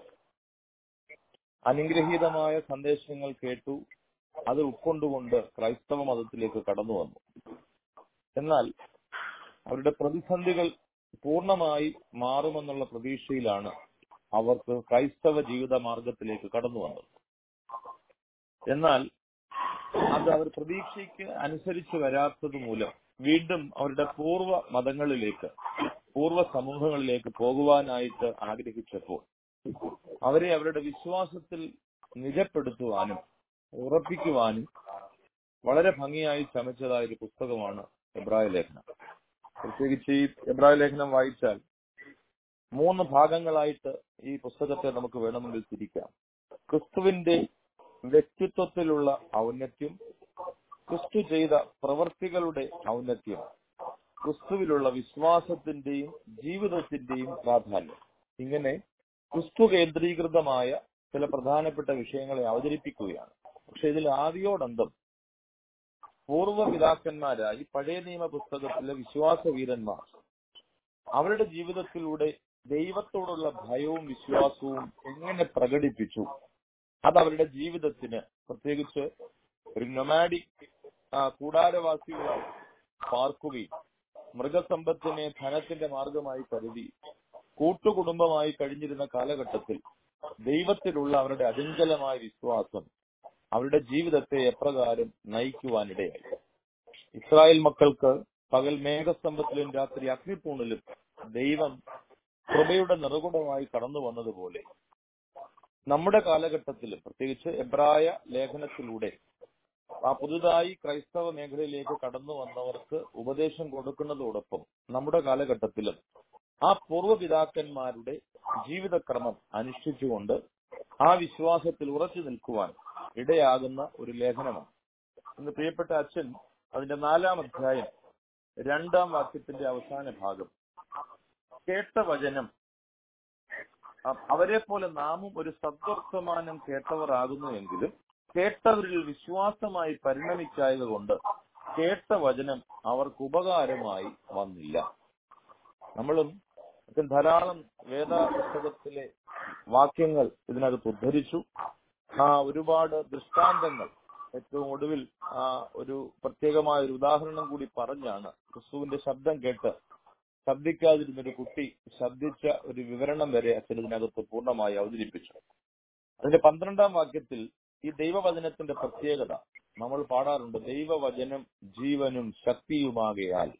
Speaker 2: അനുഗ്രഹീതമായ സന്ദേശങ്ങൾ കേട്ടു അത് ഉൾക്കൊണ്ടുകൊണ്ട് ക്രൈസ്തവ മതത്തിലേക്ക് കടന്നു വന്നു എന്നാൽ അവരുടെ പ്രതിസന്ധികൾ പൂർണ്ണമായി മാറുമെന്നുള്ള പ്രതീക്ഷയിലാണ് അവർക്ക് ക്രൈസ്തവ ജീവിത മാർഗത്തിലേക്ക് കടന്നു വന്നത് എന്നാൽ അത് അവർ പ്രതീക്ഷയ്ക്ക് അനുസരിച്ച് വരാത്തത് മൂലം വീണ്ടും അവരുടെ പൂർവ്വ മതങ്ങളിലേക്ക് പൂർവ്വ സമൂഹങ്ങളിലേക്ക് പോകുവാനായിട്ട് ആഗ്രഹിച്ചപ്പോൾ അവരെ അവരുടെ വിശ്വാസത്തിൽ നിജപ്പെടുത്തുവാനും ഉറപ്പിക്കുവാനും വളരെ ഭംഗിയായി ചമച്ചതായ ഒരു പുസ്തകമാണ് എബ്രായ ലേഖനം പ്രത്യേകിച്ച് ഈ എബ്രായ ലേഖനം വായിച്ചാൽ മൂന്ന് ഭാഗങ്ങളായിട്ട് ഈ പുസ്തകത്തെ നമുക്ക് വേണമെങ്കിൽ തിരിക്കാം ക്രിസ്തുവിന്റെ വ്യക്തിത്വത്തിലുള്ള ഔന്നത്യം ക്രിസ്തു ചെയ്ത പ്രവർത്തികളുടെ ഔന്നത്യം ക്രിസ്തുവിലുള്ള വിശ്വാസത്തിന്റെയും ജീവിതത്തിന്റെയും പ്രാധാന്യം ഇങ്ങനെ ക്രിസ്തു കേന്ദ്രീകൃതമായ ചില പ്രധാനപ്പെട്ട വിഷയങ്ങളെ അവതരിപ്പിക്കുകയാണ് പക്ഷെ ഇതിൽ ആദ്യോടന്തം പൂർവ്വ പിതാക്കന്മാരായി പഴയ നിയമ പുസ്തകത്തിലെ വിശ്വാസ വീരന്മാർ അവരുടെ ജീവിതത്തിലൂടെ ദൈവത്തോടുള്ള ഭയവും വിശ്വാസവും എങ്ങനെ പ്രകടിപ്പിച്ചു അത് അവരുടെ ജീവിതത്തിന് പ്രത്യേകിച്ച് ഒരു നൊമാഡിക് കൂടാരവാസികളായി പാർക്കുകയും മൃഗസമ്പത്തിനെ ധനത്തിന്റെ മാർഗമായി കരുതി കൂട്ടുകുടുംബമായി കഴിഞ്ഞിരുന്ന കാലഘട്ടത്തിൽ ദൈവത്തിലുള്ള അവരുടെ അചഞ്ചലമായ വിശ്വാസം അവരുടെ ജീവിതത്തെ എപ്രകാരം നയിക്കുവാനിടയായി ഇസ്രായേൽ മക്കൾക്ക് പകൽ മേഘസ്തംഭത്തിലും രാത്രി അഗ്നിപൂണിലും ദൈവം കൃപയുടെ നിറകുടമായി കടന്നു വന്നതുപോലെ നമ്മുടെ കാലഘട്ടത്തിലും പ്രത്യേകിച്ച് എബ്രായ ലേഖനത്തിലൂടെ ആ പുതുതായി ക്രൈസ്തവ മേഖലയിലേക്ക് കടന്നു വന്നവർക്ക് ഉപദേശം കൊടുക്കുന്നതോടൊപ്പം നമ്മുടെ കാലഘട്ടത്തിലും ആ പൂർവ്വപിതാക്കന്മാരുടെ ജീവിതക്രമം അനുഷ്ഠിച്ചുകൊണ്ട് ആ വിശ്വാസത്തിൽ ഉറച്ചു നിൽക്കുവാൻ ഇടയാകുന്ന ഒരു ലേഖനമാണ് ഇന്ന് പ്രിയപ്പെട്ട അച്ഛൻ അതിന്റെ നാലാം അധ്യായം രണ്ടാം വാക്യത്തിന്റെ അവസാന ഭാഗം കേട്ട വചനം അ- അവരെ പോലെ നാമും ഒരു സദ്വർത്തമാനം കേട്ടവർ ആകുന്നു എങ്കിലും കേട്ടവരിൽ വിശ്വാസമായി പരിണമിക്കായക കൊണ്ട് കേട്ട വചനം അവർക്ക് ഉപകാരമായി വന്നില്ല നമ്മളും ഒക്കെ ധാരാളം വേദ പുസ്തകത്തിലെ വാക്യങ്ങൾ ഇതിനകത്ത് ഉദ്ധരിച്ചു ആ ഒരുപാട് ദൃഷ്ടാന്തങ്ങൾ ഏറ്റവും ഒടുവിൽ ആ ഒരു പ്രത്യേകമായ ഒരു ഉദാഹരണം കൂടി പറഞ്ഞാണ് ക്രിസ്തുവിന്റെ ശബ്ദം കേട്ട് ശബ്ദിക്കാതിരുന്നൊരു കുട്ടി ശബ്ദിച്ച ഒരു വിവരണം വരെ അച്ഛൻ ഇതിനകത്ത് പൂർണ്ണമായി അവതരിപ്പിച്ചു അതിന്റെ പന്ത്രണ്ടാം വാക്യത്തിൽ ഈ ദൈവവചനത്തിന്റെ പ്രത്യേകത നമ്മൾ പാടാറുണ്ട് ദൈവവചനം ജീവനും ശക്തിയുമാകയാൽ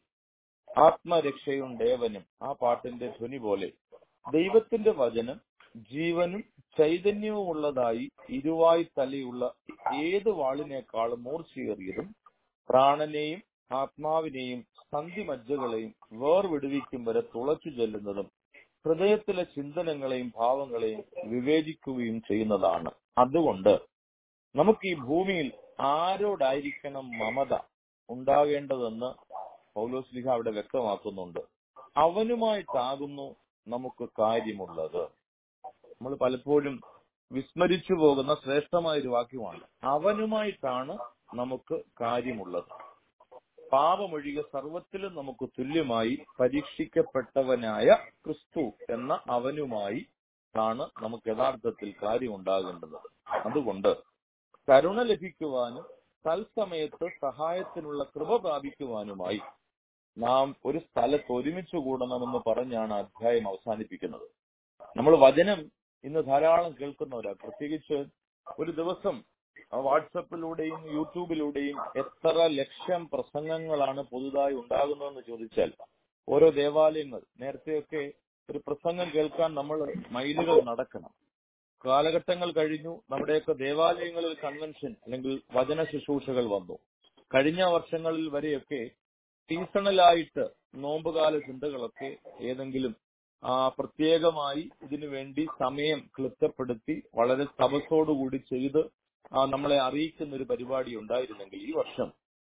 Speaker 2: ആത്മരക്ഷയും ദേവനും ആ പാട്ടിന്റെ ധ്വനി പോലെ ദൈവത്തിന്റെ വചനം ജീവനും ചൈതന്യവും ഉള്ളതായി ഇരുവായി തലയുള്ള ഏത് വാളിനേക്കാളും മൂർച്ചയേറിയതും പ്രാണനെയും ആത്മാവിനെയും സന്ധിമജ്ജകളെയും വേർവിടുവിക്കും വരെ തുളച്ചു ചെല്ലുന്നതും ഹൃദയത്തിലെ ചിന്തനങ്ങളെയും ഭാവങ്ങളെയും വിവേചിക്കുകയും ചെയ്യുന്നതാണ് അതുകൊണ്ട് നമുക്ക് ഈ ഭൂമിയിൽ ആരോടായിരിക്കണം മമത ഉണ്ടാകേണ്ടതെന്ന് പൗലോസ്ലിഹ അവിടെ വ്യക്തമാക്കുന്നുണ്ട് അവനുമായിട്ടാകുന്നു നമുക്ക് കാര്യമുള്ളത് നമ്മൾ പലപ്പോഴും വിസ്മരിച്ചു പോകുന്ന ശ്രേഷ്ഠമായ ഒരു വാക്യമാണ് അവനുമായിട്ടാണ് നമുക്ക് കാര്യമുള്ളത് പാപമൊഴികെ സർവത്തിലും നമുക്ക് തുല്യമായി പരീക്ഷിക്കപ്പെട്ടവനായ ക്രിസ്തു എന്ന അവനുമായി ആണ് നമുക്ക് യഥാർത്ഥത്തിൽ കാര്യമുണ്ടാകേണ്ടത് അതുകൊണ്ട് കരുണ ലഭിക്കുവാനും തത്സമയത്ത് സഹായത്തിനുള്ള കൃപ പ്രാപിക്കുവാനുമായി നാം ഒരു സ്ഥലത്ത് ഒരുമിച്ച് കൂടണമെന്ന് പറഞ്ഞാണ് അധ്യായം അവസാനിപ്പിക്കുന്നത് നമ്മൾ വചനം ഇന്ന് ധാരാളം കേൾക്കുന്നവരാ പ്രത്യേകിച്ച് ഒരു ദിവസം വാട്സപ്പിലൂടെയും യൂട്യൂബിലൂടെയും എത്ര ലക്ഷം പ്രസംഗങ്ങളാണ് പുതുതായി ഉണ്ടാകുന്നതെന്ന് ചോദിച്ചാൽ ഓരോ ദേവാലയങ്ങൾ നേരത്തെയൊക്കെ ഒരു പ്രസംഗം കേൾക്കാൻ നമ്മൾ മൈലുകൾ നടക്കണം കാലഘട്ടങ്ങൾ കഴിഞ്ഞു നമ്മുടെയൊക്കെ ദേവാലയങ്ങളിൽ കൺവെൻഷൻ അല്ലെങ്കിൽ വചന ശുശ്രൂഷകൾ വന്നു കഴിഞ്ഞ വർഷങ്ങളിൽ വരെയൊക്കെ സീസണലായിട്ട് നോമ്പുകാല ചിന്തകളൊക്കെ ഏതെങ്കിലും ആ പ്രത്യേകമായി ഇതിനു വേണ്ടി സമയം ക്ലിപ്തപ്പെടുത്തി വളരെ തപസ്സോടുകൂടി ചെയ്ത് ആ നമ്മളെ അറിയിക്കുന്ന ഒരു പരിപാടി ഉണ്ടായിരുന്നെങ്കിൽ ഈ വർഷം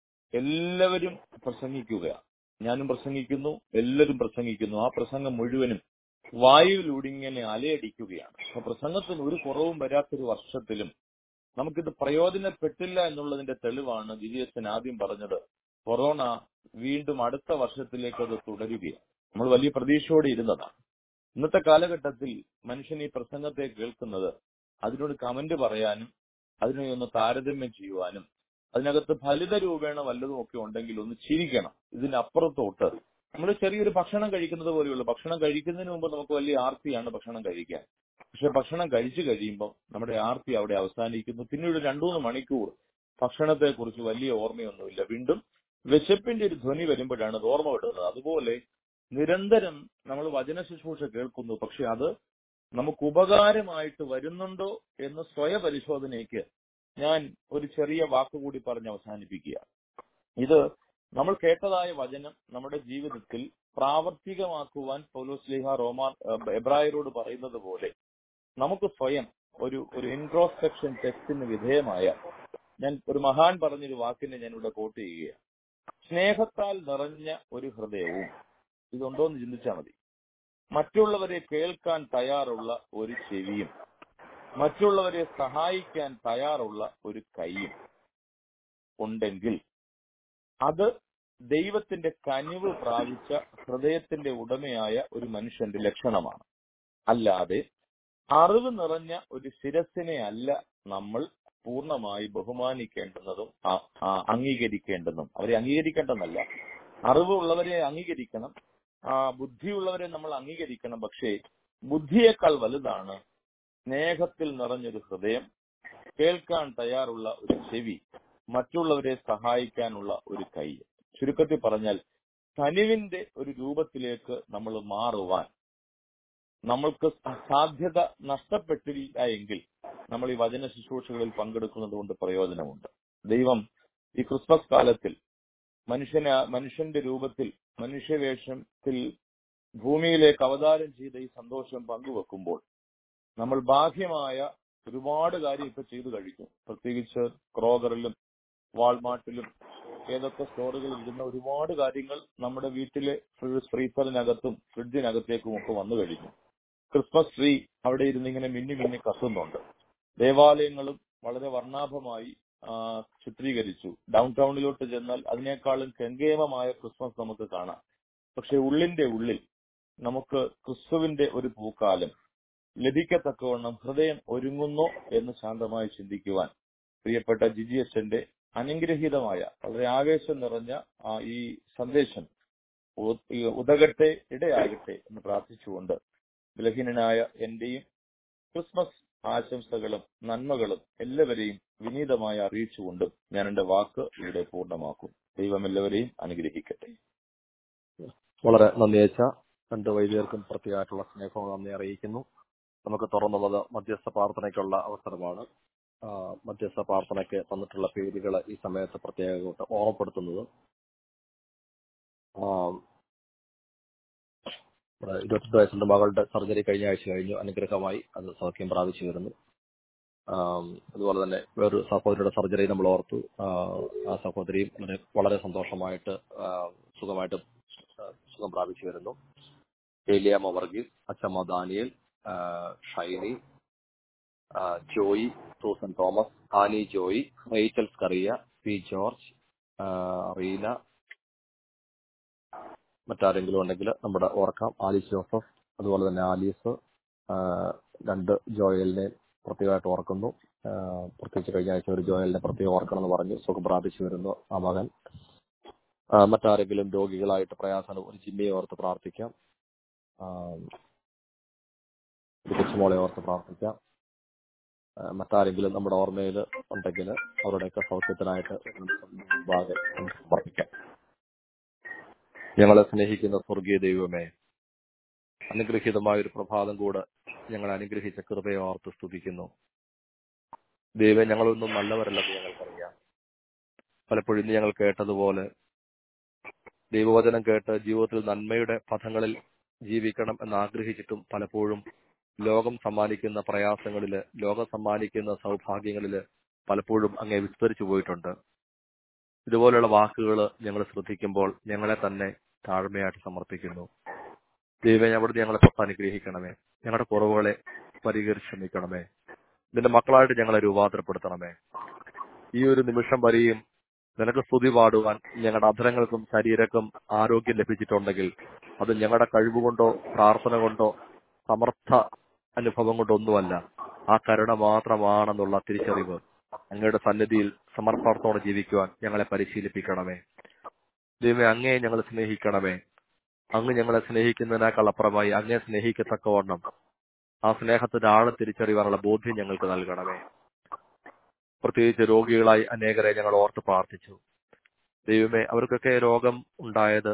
Speaker 2: എല്ലാവരും പ്രസംഗിക്കുക ഞാനും പ്രസംഗിക്കുന്നു എല്ലാവരും പ്രസംഗിക്കുന്നു ആ പ്രസംഗം മുഴുവനും വായുവിലൂടെ ഇങ്ങനെ അലയടിക്കുകയാണ് അപ്പൊ പ്രസംഗത്തിന് ഒരു കുറവും വരാത്തൊരു വർഷത്തിലും നമുക്കിത് പ്രയോജനപ്പെട്ടില്ല എന്നുള്ളതിന്റെ തെളിവാണ് ജിജിഎസ്സൻ ആദ്യം പറഞ്ഞത് കൊറോണ വീണ്ടും അടുത്ത വർഷത്തിലേക്ക് അത് തുടരുകയാണ് നമ്മൾ വലിയ പ്രതീക്ഷയോടെ ഇരുന്നതാണ് ഇന്നത്തെ കാലഘട്ടത്തിൽ മനുഷ്യൻ ഈ പ്രസംഗത്തെ കേൾക്കുന്നത് അതിനോട് കമന്റ് പറയാനും അതിനെ ഒന്ന് താരതമ്യം ചെയ്യുവാനും അതിനകത്ത് ഫലിത രൂപേണ വല്ലതും ഒക്കെ ഉണ്ടെങ്കിൽ ഒന്ന് ചിരിക്കണം ഇതിനപ്പുറത്തോട്ട് നമ്മൾ ചെറിയൊരു ഭക്ഷണം കഴിക്കുന്നത് പോലെയുള്ളൂ ഭക്ഷണം കഴിക്കുന്നതിന് മുമ്പ് നമുക്ക് വലിയ ആർത്തിയാണ് ഭക്ഷണം കഴിക്കാൻ പക്ഷെ ഭക്ഷണം കഴിച്ചു കഴിയുമ്പോൾ നമ്മുടെ ആർത്തി അവിടെ അവസാനിക്കുന്നു പിന്നീട് രണ്ടു മൂന്ന് മണിക്കൂർ ഭക്ഷണത്തെ കുറിച്ച് വലിയ ഓർമ്മയൊന്നുമില്ല വീണ്ടും വിശപ്പിന്റെ ഒരു ധ്വനി വരുമ്പോഴാണ് അത് ഓർമ്മ വിടുന്നത് അതുപോലെ നിരന്തരം നമ്മൾ വചന ശുശ്രൂഷ കേൾക്കുന്നു പക്ഷെ അത് നമുക്ക് ഉപകാരമായിട്ട് വരുന്നുണ്ടോ എന്ന് സ്വയപരിശോധനയ്ക്ക് ഞാൻ ഒരു ചെറിയ വാക്കുകൂടി പറഞ്ഞ് അവസാനിപ്പിക്കുക ഇത് നമ്മൾ കേട്ടതായ വചനം നമ്മുടെ ജീവിതത്തിൽ പ്രാവർത്തികമാക്കുവാൻ പൗലോസ്ലിഹ റോമാൻ എബ്രായരോട് പറയുന്നത് പോലെ നമുക്ക് സ്വയം ഒരു ഒരു ഇൻട്രോസ്പെക്ഷൻ ടെസ്റ്റിന് വിധേയമായ ഞാൻ ഒരു മഹാൻ പറഞ്ഞൊരു വാക്കിനെ ഞാൻ ഇവിടെ കോട്ട് ചെയ്യുകയാണ് സ്നേഹത്താൽ നിറഞ്ഞ ഒരു ഹൃദയവും ഇതുണ്ടോ എന്ന് ചിന്തിച്ചാൽ മതി മറ്റുള്ളവരെ കേൾക്കാൻ തയ്യാറുള്ള ഒരു ചെവിയും മറ്റുള്ളവരെ സഹായിക്കാൻ തയ്യാറുള്ള ഒരു കൈയും ഉണ്ടെങ്കിൽ അത് ദൈവത്തിന്റെ കനിവ് പ്രാപിച്ച ഹൃദയത്തിന്റെ ഉടമയായ ഒരു മനുഷ്യന്റെ ലക്ഷണമാണ് അല്ലാതെ അറിവ് നിറഞ്ഞ ഒരു ശിരസിനെ അല്ല നമ്മൾ പൂർണ്ണമായി ബഹുമാനിക്കേണ്ടുന്നതും ആ- ആ അംഗീകരിക്കേണ്ടതും അവരെ അംഗീകരിക്കേണ്ടെന്നല്ല അറിവുള്ളവരെ അംഗീകരിക്കണം ആ ബുദ്ധിയുള്ളവരെ നമ്മൾ അംഗീകരിക്കണം പക്ഷേ ബുദ്ധിയേക്കാൾ വലുതാണ് സ്നേഹത്തിൽ നിറഞ്ഞൊരു ഹൃദയം കേൾക്കാൻ തയ്യാറുള്ള ഒരു ചെവി മറ്റുള്ളവരെ സഹായിക്കാനുള്ള ഒരു കൈ ചുരുക്കത്തിൽ പറഞ്ഞാൽ കനിവിന്റെ ഒരു രൂപത്തിലേക്ക് നമ്മൾ മാറുവാൻ നമ്മൾക്ക് സാധ്യത നഷ്ടപ്പെട്ടില്ല എങ്കിൽ നമ്മൾ ഈ വചന ശുശ്രൂഷകളിൽ പങ്കെടുക്കുന്നത് കൊണ്ട് പ്രയോജനമുണ്ട് ദൈവം ഈ ക്രിസ്മസ് കാലത്തിൽ മനുഷ്യന മനുഷ്യന്റെ രൂപത്തിൽ മനുഷ്യവേഷത്തിൽ ഭൂമിയിലേക്ക് അവതാരം ചെയ്ത ഈ സന്തോഷം പങ്കുവെക്കുമ്പോൾ നമ്മൾ ബാഹ്യമായ ഒരുപാട് കാര്യം ഇപ്പൊ ചെയ്തു കഴിഞ്ഞു പ്രത്യേകിച്ച് ക്രോഗറിലും വാൾമാർട്ടിലും ഏതൊക്കെ സ്റ്റോറുകളിൽ ഇരുന്ന ഒരുപാട് കാര്യങ്ങൾ നമ്മുടെ വീട്ടിലെ ഫ്രീസറിനകത്തും ഫ്രിഡ്ജിനകത്തേക്കും ഒക്കെ വന്നു കഴിഞ്ഞു ക്രിസ്മസ് ട്രീ അവിടെ ഇരുന്ന് ഇങ്ങനെ മിന്നി മിന്നി കത്തുന്നുണ്ട് ദേവാലയങ്ങളും വളരെ വർണ്ണാഭമായി ആ, ചിത്രീകരിച്ചു ഡൗൺ ടൗണിലോട്ട് ചെന്നാൽ അതിനേക്കാളും കെങ്കേമമായ ക്രിസ്മസ് നമുക്ക് കാണാം പക്ഷെ ഉള്ളിന്റെ ഉള്ളിൽ നമുക്ക് ക്രിസ്തുവിന്റെ ഒരു പൂക്കാലം ലഭിക്കത്തക്കവണ്ണം ഹൃദയം ഒരുങ്ങുന്നോ എന്ന് ശാന്തമായി ചിന്തിക്കുവാൻ പ്രിയപ്പെട്ട ജിജി അച്ഛന്റെ അനുഗ്രഹീതമായ വളരെ ആവേശം നിറഞ്ഞ ആ ഈ സന്ദേശം ഉ- ഈ ഉതകട്ടെ ഇടയാകട്ടെ എന്ന് പ്രാർത്ഥിച്ചുകൊണ്ട് ബലഹീനനായ എന്റെയും ക്രിസ്മസ് ആശംസകളും നന്മകളും എല്ലാവരെയും വിനീതമായി അറിയിച്ചുകൊണ്ട് ഞാൻ എന്റെ വാക്ക് ഇവിടെ പൂർണ്ണമാക്കും ദൈവം എല്ലാവരെയും അനുഗ്രഹിക്കട്ടെ വളരെ നന്ദി അയച്ച രണ്ട് വൈദികർക്കും പ്രത്യേകമായിട്ടുള്ള സ്നേഹവും നന്ദി അറിയിക്കുന്നു നമുക്ക് തുറന്നുള്ളത് മധ്യസ്ഥ പ്രാർത്ഥനയ്ക്കുള്ള അവസരമാണ് ആ, മധ്യസ്ഥ പ്രാർത്ഥനയ്ക്ക് തന്നിട്ടുള്ള പേരുകൾ ഈ സമയത്ത് പ്രത്യേകമായിട്ട് ഓർമ്മപ്പെടുത്തുന്നത് ആ, ഇവിടെ ഇരുപത്തെട്ട് വയസ്സിന്റെ മകളുടെ സർജറി കഴിഞ്ഞ ആഴ്ച കഴിഞ്ഞു അനുഗ്രഹമായി അത് സൗഖ്യം പ്രാപിച്ചു വരുന്നു ആം, അതുപോലെ തന്നെ വേറൊരു സഹോദരിയുടെ സർജറി നമ്മൾ ഓർത്തു ആ, ആ സഹോദരിയും വളരെ വളരെ സന്തോഷമായിട്ട് ആ, സുഖമായിട്ട് ആ, സുഖം പ്രാപിച്ചു വരുന്നു ഏലിയാമ വർഗീസ് അച്ചമ്മ ദാനിയൽ ആ, ഷൈനി ആ, ജോയി സൂസൻ തോമസ് ആനി ജോയി റേച്ചൽ സ്കറിയ പി ജോർജ് ആ, റീന മറ്റാരെങ്കിലും ഉണ്ടെങ്കിൽ നമ്മുടെ ഓർക്കാം ആലിസ് ജോസഫ് അതുപോലെ തന്നെ ആലീസ് ആ, രണ്ട് ജോയലിനെ പ്രത്യേകമായിട്ട് ഓർക്കുന്നു ആ, പ്രത്യേകിച്ച് കഴിഞ്ഞ ആഴ്ച ഒരു ജോയലിനെ പ്രത്യേകം ഓർക്കണം എന്ന് പറഞ്ഞു സുഖം പ്രാപിച്ചു വരുന്നു ആ മകൻ ആ, മറ്റാരെങ്കിലും രോഗികളായിട്ട് പ്രയാസം ഒരു ജിമ്മിയെ ഓർത്ത് പ്രാർത്ഥിക്കാം ആ, ഒരു കൊച്ചുമോളെ ഓർത്ത് പ്രാർത്ഥിക്കാം ആ, മറ്റാരെങ്കിലും നമ്മുടെ ഓർമ്മയിൽ ഉണ്ടെങ്കിൽ അവരുടെയൊക്കെ സൗഖ്യത്തിനായിട്ട് മുമ്പാകെ നമുക്ക് സമർപ്പിക്കാം ഞങ്ങളെ സ്നേഹിക്കുന്ന സ്വർഗീയ ദൈവമേ അനുഗ്രഹീതമായ ഒരു പ്രഭാതം കൂടെ ഞങ്ങളെ അനുഗ്രഹിച്ച കൃപയെ ഓർത്ത് സ്തുതിക്കുന്നു ദൈവം ഞങ്ങളൊന്നും നല്ലവരല്ലെന്ന് ഞങ്ങൾക്കറിയാം പലപ്പോഴും ഇന്ന് ഞങ്ങൾ കേട്ടതുപോലെ ദൈവവചനം കേട്ട് ജീവിതത്തിൽ നന്മയുടെ പഥങ്ങളിൽ ജീവിക്കണം എന്ന് ആഗ്രഹിച്ചിട്ടും പലപ്പോഴും ലോകം സമ്മാനിക്കുന്ന പ്രയാസങ്ങളില് ലോകം സമ്മാനിക്കുന്ന സൗഭാഗ്യങ്ങളില് പലപ്പോഴും അങ്ങേ വിസ്തരിച്ചു പോയിട്ടുണ്ട് ഇതുപോലുള്ള വാക്കുകൾ ഞങ്ങൾ ശ്രദ്ധിക്കുമ്പോൾ ഞങ്ങളെ തന്നെ താഴ്മയായിട്ട് സമർപ്പിക്കുന്നു ദൈവമേ അവിടുന്ന് ഞങ്ങളെ തൊട്ട് അനുഗ്രഹിക്കണമേ ഞങ്ങളുടെ കുറവുകളെ പരിഹരിച്ച് ക്ഷമിക്കണമേ നിന്റെ മക്കളായിട്ട് ഞങ്ങളെ രൂപാന്തരപ്പെടുത്തണമേ ഈ ഒരു നിമിഷം വരെയും നിനക്ക് സ്തുതി പാടുവാൻ ഞങ്ങളുടെ അധരങ്ങൾക്കും ശരീരക്കും ആരോഗ്യം ലഭിച്ചിട്ടുണ്ടെങ്കിൽ അത് ഞങ്ങളുടെ കഴിവുകൊണ്ടോ പ്രാർത്ഥന കൊണ്ടോ സമർത്ഥ അനുഭവം കൊണ്ടോ ഒന്നുമല്ല ആ കരുണ മാത്രമാണെന്നുള്ള തിരിച്ചറിവ് അങ്ങയുടെ സന്നിധിയിൽ സമർപ്പണത്തോടെ ജീവിക്കുവാൻ ഞങ്ങളെ പരിശീലിപ്പിക്കണമേ ദൈവമേ അങ്ങയെ ഞങ്ങൾ സ്നേഹിക്കണമേ അങ്ങ് ഞങ്ങളെ സ്നേഹിക്കുന്നതിനേക്കാൾ അപ്പുറമായി അങ്ങയെ സ്നേഹിക്കത്തക്കവണ്ണം ആ സ്നേഹത്തിന്റെ ആഴം തിരിച്ചറിയാനുള്ള ബോധ്യം ഞങ്ങൾക്ക് നൽകണമേ പ്രത്യേകിച്ച് രോഗികളായി അനേകരെ ഞങ്ങൾ ഓർത്ത് പ്രാർത്ഥിച്ചു ദൈവമേ അവർക്കൊക്കെ രോഗം ഉണ്ടായത്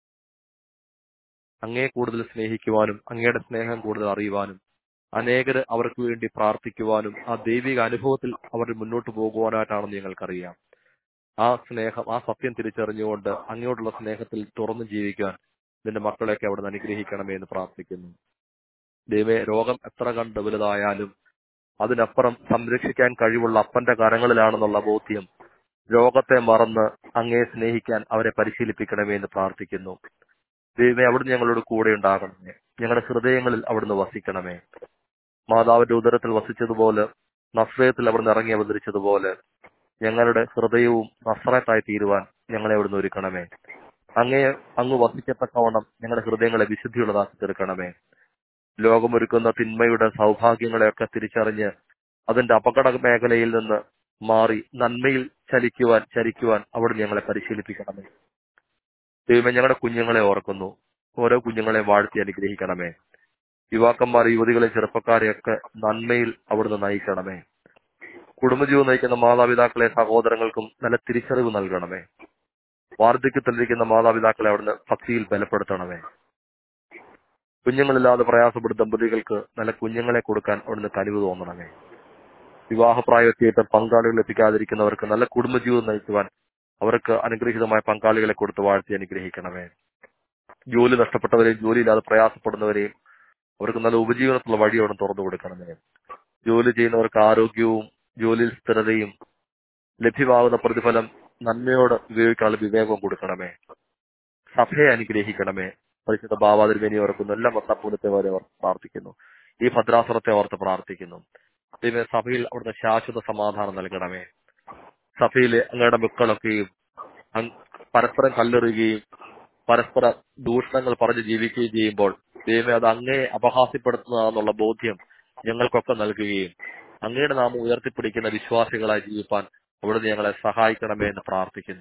Speaker 2: അങ്ങയെ കൂടുതൽ സ്നേഹിക്കുവാനും അങ്ങയുടെ സ്നേഹം കൂടുതൽ അറിയുവാനും അനേകര് അവർക്ക് വേണ്ടി പ്രാർത്ഥിക്കുവാനും ആ ദൈവിക അനുഭവത്തിൽ അവർ മുന്നോട്ട് പോകുവാനായിട്ടാണെന്ന് ഞങ്ങൾക്കറിയാം ആ സ്നേഹം ആ സത്യം തിരിച്ചറിഞ്ഞുകൊണ്ട് അങ്ങോട്ടുള്ള സ്നേഹത്തിൽ തുറന്നു ജീവിക്കാൻ നിന്റെ മക്കളെയൊക്കെ അവിടെ നിന്ന് അനുഗ്രഹിക്കണമേ എന്ന് പ്രാർത്ഥിക്കുന്നു ദൈവമേ രോഗം എത്ര കണ്ട് വലുതായാലും അതിനപ്പുറം സംരക്ഷിക്കാൻ കഴിവുള്ള അപ്പന്റെ കരങ്ങളിലാണെന്നുള്ള ബോധ്യം രോഗത്തെ മറന്ന് അങ്ങയെ സ്നേഹിക്കാൻ അവരെ പരിശീലിപ്പിക്കണമേ എന്ന് പ്രാർത്ഥിക്കുന്നു ദൈവമേ അവിടുന്ന് ഞങ്ങളോട് കൂടെ ഉണ്ടാകണമേ ഞങ്ങളുടെ ഹൃദയങ്ങളിൽ അവിടുന്ന് വസിക്കണമേ മാതാവിന്റെ ഉദരത്തിൽ വസിച്ചതുപോലെ നസ്രയത്തിൽ അവിടുന്ന് ഇറങ്ങി അവതരിച്ചതുപോലെ ഞങ്ങളുടെ ഹൃദയവും നസ്രത്തായി തീരുവാൻ ഞങ്ങളെ അവിടുന്ന് ഒരുക്കണമേ അങ്ങയെ അങ്ങ് വസിക്കത്തക്കവണ്ണം ഞങ്ങളുടെ ഹൃദയങ്ങളെ വിശുദ്ധിയുള്ളതാക്കി തീർക്കണമേ ലോകമൊരുക്കുന്ന തിന്മയുടെ സൗഭാഗ്യങ്ങളെയൊക്കെ തിരിച്ചറിഞ്ഞ് അതിന്റെ അപകട മേഖലയിൽ നിന്ന് മാറി നന്മയിൽ ചലിക്കുവാൻ ചരിക്കുവാൻ അവിടെ ഞങ്ങളെ പരിശീലിപ്പിക്കണമേ ദൈവമേ ഞങ്ങളുടെ കുഞ്ഞുങ്ങളെ ഓർക്കുന്നു ഓരോ കുഞ്ഞുങ്ങളെ വാഴ്ത്തി അനുഗ്രഹിക്കണമേ യുവാക്കന്മാർ യുവതികളെ ചെറുപ്പക്കാരെയൊക്കെ നന്മയിൽ അവിടുന്ന് നയിക്കണമേ കുടുംബജീവൻ നയിക്കുന്ന മാതാപിതാക്കളെ സഹോദരങ്ങൾക്കും നല്ല തിരിച്ചറിവ് നൽകണമേ വാർദ്ധക്യത്തിലിരിക്കുന്ന മാതാപിതാക്കളെ അവിടുന്ന് ഭക്തിയിൽ ബലപ്പെടുത്തണമേ കുഞ്ഞുങ്ങളില്ലാതെ പ്രയാസപ്പെടുന്ന ദമ്പതികൾക്ക് നല്ല കുഞ്ഞുങ്ങളെ കൊടുക്കാൻ അവിടുന്ന് കനിവ് തോന്നണമേ വിവാഹപ്രായത്തിയിട്ട് പങ്കാളികൾ എത്തിക്കാതിരിക്കുന്നവർക്ക് നല്ല കുടുംബജീവിതം നയിക്കുവാൻ അവർക്ക് അനുഗ്രഹീതമായ പങ്കാളികളെ കൊടുത്ത് വാഴ്ത്തി അനുഗ്രഹിക്കണമേ ജോലി നഷ്ടപ്പെട്ടവരെയും ജോലിയില്ലാതെ പ്രയാസപ്പെടുന്നവരെയും അവർക്ക് നല്ല ഉപജീവനത്തിലുള്ള വഴി അവിടെ തുറന്നു കൊടുക്കണമേ ജോലി ചെയ്യുന്നവർക്ക് ആരോഗ്യവും ജോലിയിൽ സ്ഥിരതയും ലഭ്യമാകുന്ന പ്രതിഫലം നന്മയോട് ഉപയോഗിക്കാനുള്ള വിവേകവും കൊടുക്കണമേ സഭയെ അനുഗ്രഹിക്കണമേ പരിശുദ്ധ ബാബാതിരുമേനി ഓർക്കുന്നു എല്ലാ മത്താപ്പൂലത്തെ വരെ ഓർത്ത് പ്രാർത്ഥിക്കുന്നു ഈ ഭദ്രാസനത്തെ ഓർത്ത് പ്രാർത്ഥിക്കുന്നു ദൈവമേ സഭയിൽ അവിടുന്ന് ശാശ്വത സമാധാനം നൽകണമേ സഭയിലെ അങ്ങയുടെ മക്കളൊക്കെയും അങ് പരസ്പരം കല്ലെറുകയും പരസ്പര ദൂഷണങ്ങൾ പറഞ്ഞ് ജീവിക്കുകയും ചെയ്യുമ്പോൾ ദൈവമേ അത് അങ്ങയെ അപഹാസ്യപ്പെടുത്തുന്നതാണെന്നുള്ള ബോധ്യം ഞങ്ങൾക്കൊക്കെ നൽകുകയും അങ്ങയുടെ നാമം ഉയർത്തിപ്പിടിക്കുന്ന വിശ്വാസികളായി ജീവിപ്പാൻ അവിടുന്ന് ഞങ്ങളെ സഹായിക്കണമേ എന്ന് പ്രാർത്ഥിക്കുന്നു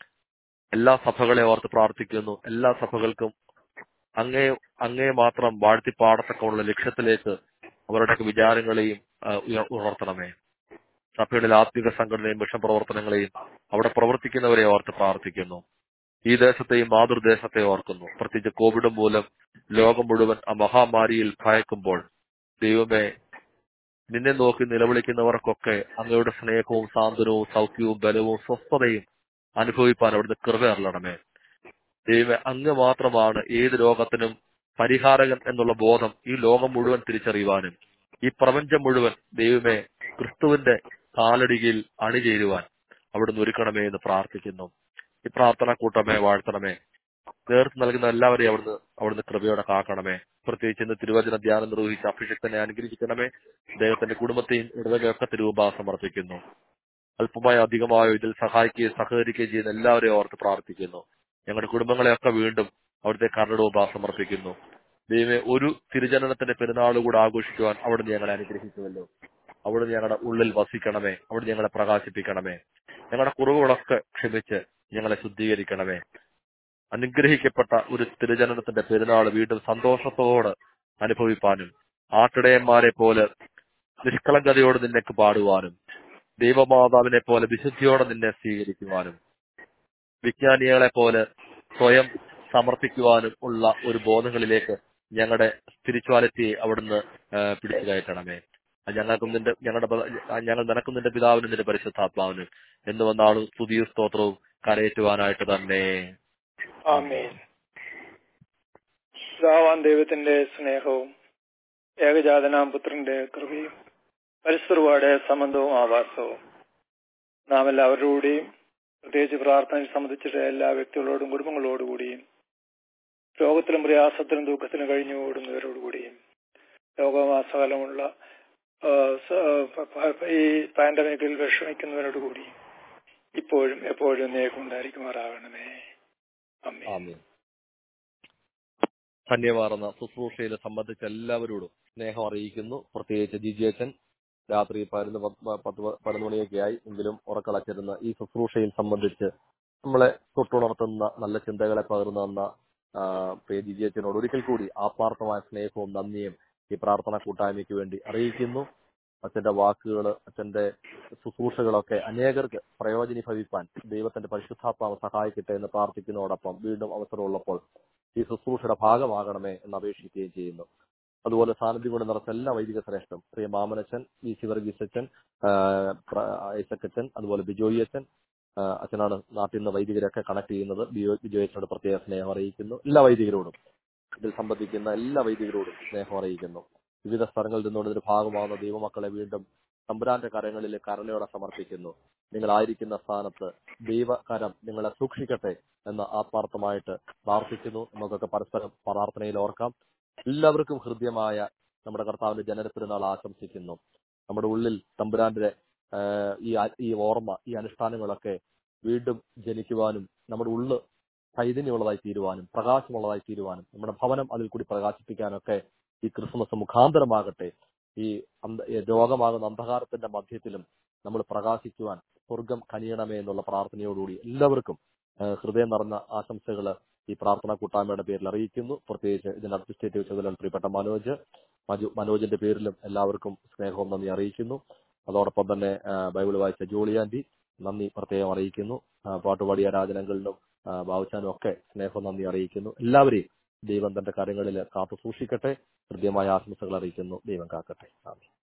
Speaker 2: എല്ലാ സഭകളെ ഓർത്ത് പ്രാർത്ഥിക്കുന്നു എല്ലാ സഭകൾക്കും അങ്ങേ അങ്ങേ മാത്രം വാഴ്ത്തി പാടത്തക്കമുള്ള ലക്ഷ്യത്തിലേക്ക് അവരുടെയൊക്കെ വിചാരങ്ങളെയും ആ, ഉയർ- ഉണർത്തണമേ സഭയുടെ ആത്മിക സംഘടനയും മിഷൻ പ്രവർത്തനങ്ങളെയും അവിടെ പ്രവർത്തിക്കുന്നവരെ ഓർത്ത് പ്രാർത്ഥിക്കുന്നു ഈ ദേശത്തെയും മാതൃദേശത്തെ ഓർക്കുന്നു പ്രത്യേകിച്ച് കോവിഡ് മൂലം ലോകം മുഴുവൻ ആ മഹാമാരിയിൽ ഭയക്കുമ്പോൾ ദൈവമേ നിന്നെ നോക്കി നിലവിളിക്കുന്നവർക്കൊക്കെ അങ്ങയുടെ സ്നേഹവും സാന്ത്വനവും സൗഖ്യവും ബലവും സ്വസ്ഥതയും അനുഭവിപ്പാൻ അവിടുന്ന് കൃപ അരളണമേ ദൈവമേ അങ്ങ് മാത്രമാണ് ഏത് രോഗത്തിനും പരിഹാരകൻ എന്നുള്ള ബോധം ഈ ലോകം മുഴുവൻ തിരിച്ചറിയുവാനും ഈ പ്രപഞ്ചം മുഴുവൻ ദൈവമേ ക്രിസ്തുവിന്റെ കാലടിയിൽ അണിചേരുവാൻ അവിടുന്ന് ഒരുക്കണമേ എന്ന് പ്രാർത്ഥിക്കുന്നു ഈ പ്രാർത്ഥന കൂട്ടമേ വാഴ്ത്തണമേ നേതൃത്വം നൽകുന്ന എല്ലാവരെയും അവിടുന്ന് അവിടുന്ന് കൃപയോടെ കാക്കണമേ പ്രത്യേകിച്ച് ഇന്ന് തിരുവചന ധ്യാനം നിർവഹിച്ച അഭിഷക്തനെ അനുഗ്രഹിക്കണമേ അദ്ദേഹത്തിന്റെ കുടുംബത്തെയും ഇടവകയൊക്കെ തിരുവുമ്പ സമർപ്പിക്കുന്നു അല്പമായോ അധികമായോ ഇതിൽ സഹായിക്കുകയും സഹകരിക്കുകയും ചെയ്യുന്ന എല്ലാവരെയും ഓർത്ത് പ്രാർത്ഥിക്കുന്നു ഞങ്ങളുടെ കുടുംബങ്ങളെയൊക്കെ വീണ്ടും അവിടുത്തെ കർണഡോപ സമർപ്പിക്കുന്നു ദൈവമേ ഒരു തിരുജനനത്തിന്റെ പെരുന്നാൾ കൂടെ ആഘോഷിക്കുവാൻ അവിടുന്ന് ഞങ്ങളെ അനുഗ്രഹിക്കുമല്ലോ അവിടുന്ന് ഞങ്ങളുടെ ഉള്ളിൽ വസിക്കണമേ അവിടുന്ന് ഞങ്ങളെ പ്രകാശിപ്പിക്കണമേ ഞങ്ങളുടെ കുറവുകളൊക്കെ ക്ഷമിച്ച് ഞങ്ങളെ ശുദ്ധീകരിക്കണമേ അനുഗ്രഹിക്കപ്പെട്ട ഒരു തിരുജനനത്തിന്റെ പെരുന്നാൾ വീണ്ടും സന്തോഷത്തോടെ അനുഭവിപ്പാനും ആട്ടിടയന്മാരെ പോലെ നിഷ്കളങ്കതയോട് നിന്നേക്ക് പാടുവാനും ദൈവമാതാവിനെ പോലെ വിശുദ്ധിയോടെ നിന്നെ സ്വീകരിക്കുവാനും വിജ്ഞാനികളെ പോലെ സ്വയം സമർപ്പിക്കുവാനും ഉള്ള ഒരു ബോധങ്ങളിലേക്ക് ഞങ്ങളുടെ സ്പിരിച്വാലിറ്റിയെ അവിടുന്ന് ആ, പിടിച്ചു കയറ്റണമേ അത് ഞങ്ങൾക്കും നിന്റെ ഞങ്ങളുടെ പ- ആ, ഞങ്ങൾ നിനക്കും നിന്റെ പിതാവിനും നിന്റെ പരിശുദ്ധാത്മാവിനും എന്ന് വന്നാളും സ്തുതിയും സ്തോത്രവും കരയേറ്റുവാനായിട്ട് തന്നെ
Speaker 5: ആമേൻ പിതാവാൻ ദൈവത്തിന്റെ സ്നേഹവും ഏകജാതനാം പുത്രന്റെ കൃപയും പരിസ്ഥിതിയുടെ സംബന്ധവും ആവാസവും നാം എല്ലാവരോടുകൂടിയും പ്രത്യേകിച്ച് പ്രാർത്ഥനയിൽ സംബന്ധിച്ചിട്ട് എല്ലാ വ്യക്തികളോടും കുടുംബങ്ങളോടുകൂടിയും രോഗത്തിലും പ്രയാസത്തിലും ദുഃഖത്തിലും കഴിഞ്ഞു ഓടുന്നവരോടുകൂടിയും ലോകമാസകാലമുള്ള ആ, സ- പ- പ- ഈ പാൻഡമിക്കിൽ വിഷമിക്കുന്നവരോടുകൂടി ഇപ്പോഴും എപ്പോഴും നേക്കുണ്ടായിരിക്കുമാറാകണമേ അമ്മേ
Speaker 2: ആമേൻ ധന്യമാർന്ന ശുശ്രൂഷയിൽ സംബന്ധിച്ച എല്ലാവരോടും സ്നേഹം അറിയിക്കുന്നു പ്രത്യേകിച്ച് ജിജിയച്ചൻ രാത്രി പതിനൊന്ന് പത്ത് പത്ത് പതിനൊന്ന് മണിയൊക്കെയായി എങ്കിലും ഉറക്കളച്ചിരുന്ന ഈ ശുശ്രൂഷയിൽ സംബന്ധിച്ച് നമ്മളെ തൊട്ടുണർത്തുന്ന നല്ല ചിന്തകളെ പകർന്നു തന്ന ആ, പ്രിയ ജിജിയച്ചനോട് ഒരിക്കൽ കൂടി ആത്മാർത്ഥമായ സ്നേഹവും നന്ദിയും ഈ പ്രാർത്ഥന കൂട്ടായ്മയ്ക്ക് വേണ്ടി അറിയിക്കുന്നു അച്ഛന്റെ വാക്കുകൾ അച്ഛന്റെ ശുശ്രൂഷകളൊക്കെ അനേകർക്ക് പ്രയോജനീഭവിപ്പാൻ ദൈവത്തിന്റെ പരിശുദ്ധാത്മാവ് സഹായിക്കട്ടെ എന്ന് പ്രാർത്ഥിക്കുന്നതോടൊപ്പം വീണ്ടും അവസരമുള്ളപ്പോൾ ഈ ശുശ്രൂഷയുടെ ഭാഗമാകണമേ എന്ന് അപേക്ഷിക്കുകയും ചെയ്യുന്നു അതുപോലെ സാന്നിധ്യം കൊണ്ട് നിറച്ച എല്ലാ വൈദിക ശ്രേഷ്ഠം പ്രിയ മാമനച്ചൻ വി സി വർഗീസ് അച്ഛൻ ഐസക്കച്ചൻ അതുപോലെ ബിജോയി അച്ഛൻ ആ, അച്ഛനാണ് നാട്ടിൽ നിന്ന് വൈദികരൊക്കെ കണക്ട് ചെയ്യുന്നത് ബിജോ ബിജോയ് അച്ഛനോട് പ്രത്യേക സ്നേഹം അറിയിക്കുന്നു എല്ലാ വൈദികരോടും ഇതിൽ സംബന്ധിക്കുന്ന എല്ലാ വൈദികരോടും സ്നേഹം അറിയിക്കുന്നു വിവിധ സ്ഥലങ്ങളിൽ നിന്നുകൊണ്ട് ഇതിന്റെ ഭാഗമാകുന്ന ദൈവമക്കളെ വീണ്ടും തമ്പുരാന്റെ കരങ്ങളിൽ കരുണയോടെ സമർപ്പിക്കുന്നു നിങ്ങളായിരിക്കുന്ന സ്ഥാനത്ത് ദൈവകരം നിങ്ങളെ സൂക്ഷിക്കട്ടെ എന്ന് ആത്മാർത്ഥമായിട്ട് പ്രാർത്ഥിക്കുന്നു നമുക്കൊക്കെ പരസ്പരം പ്രാർത്ഥനയിൽ ഓർക്കാം എല്ലാവർക്കും ഹൃദ്യമായ നമ്മുടെ കർത്താവിന്റെ ജനനപ്പെരുന്നാൾ ആശംസിക്കുന്നു നമ്മുടെ ഉള്ളിൽ തമ്പുരാന്റെ ആഹ്, ഈ ആ- ഈ ഓർമ്മ ഈ അനുഷ്ഠാനങ്ങളൊക്കെ വീണ്ടും ജനിക്കുവാനും നമ്മുടെ ഉള്ള് ചൈതന്യമുള്ളതായി തീരുവാനും പ്രകാശമുള്ളതായി തീരുവാനും നമ്മുടെ ഭവനം അതിൽ കൂടി പ്രകാശിപ്പിക്കാനൊക്കെ ഈ ക്രിസ്മസ് മുഖാന്തരമാകട്ടെ ഈ അന്ധ- ഈ രോഗമാകുന്ന അന്ധകാരത്തിന്റെ മധ്യത്തിലും നമ്മൾ പ്രകാശിക്കുവാൻ സ്വർഗം കനിയണമേ എന്നുള്ള പ്രാർത്ഥനയോടുകൂടി എല്ലാവർക്കും ആ, ഹൃദയം നിറഞ്ഞ ആശംസകൾ ഈ പ്രാർത്ഥനാ കൂട്ടായ്മയുടെ പേരിൽ അറിയിക്കുന്നു പ്രത്യേകിച്ച് ഇതിന്റെ അഡ്മിനിസ്ട്രേറ്റീവ് ചുമതല പ്രിയപ്പെട്ട മനോജ് മജു- മനോജിന്റെ പേരിലും എല്ലാവർക്കും സ്നേഹവും നന്ദി അറിയിക്കുന്നു അതോടൊപ്പം തന്നെ ആ, ബൈബിൾ വായിച്ച ജോളിയാന്റി നന്ദി പ്രത്യേകം അറിയിക്കുന്നു ആ, പാട്ടുപാടിയ രാജനങ്ങളിലും ബാബുച്ചാനും ഒക്കെ സ്നേഹവും നന്ദി അറിയിക്കുന്നു എല്ലാവരെയും ദൈവം തന്റെ കാര്യങ്ങളിൽ കാത്തു സൂക്ഷിക്കട്ടെ ഹൃദ്യമായ ആശംസകൾ അറിയിക്കുന്നു ദൈവം കാക്കട്ടെ ആമേൻ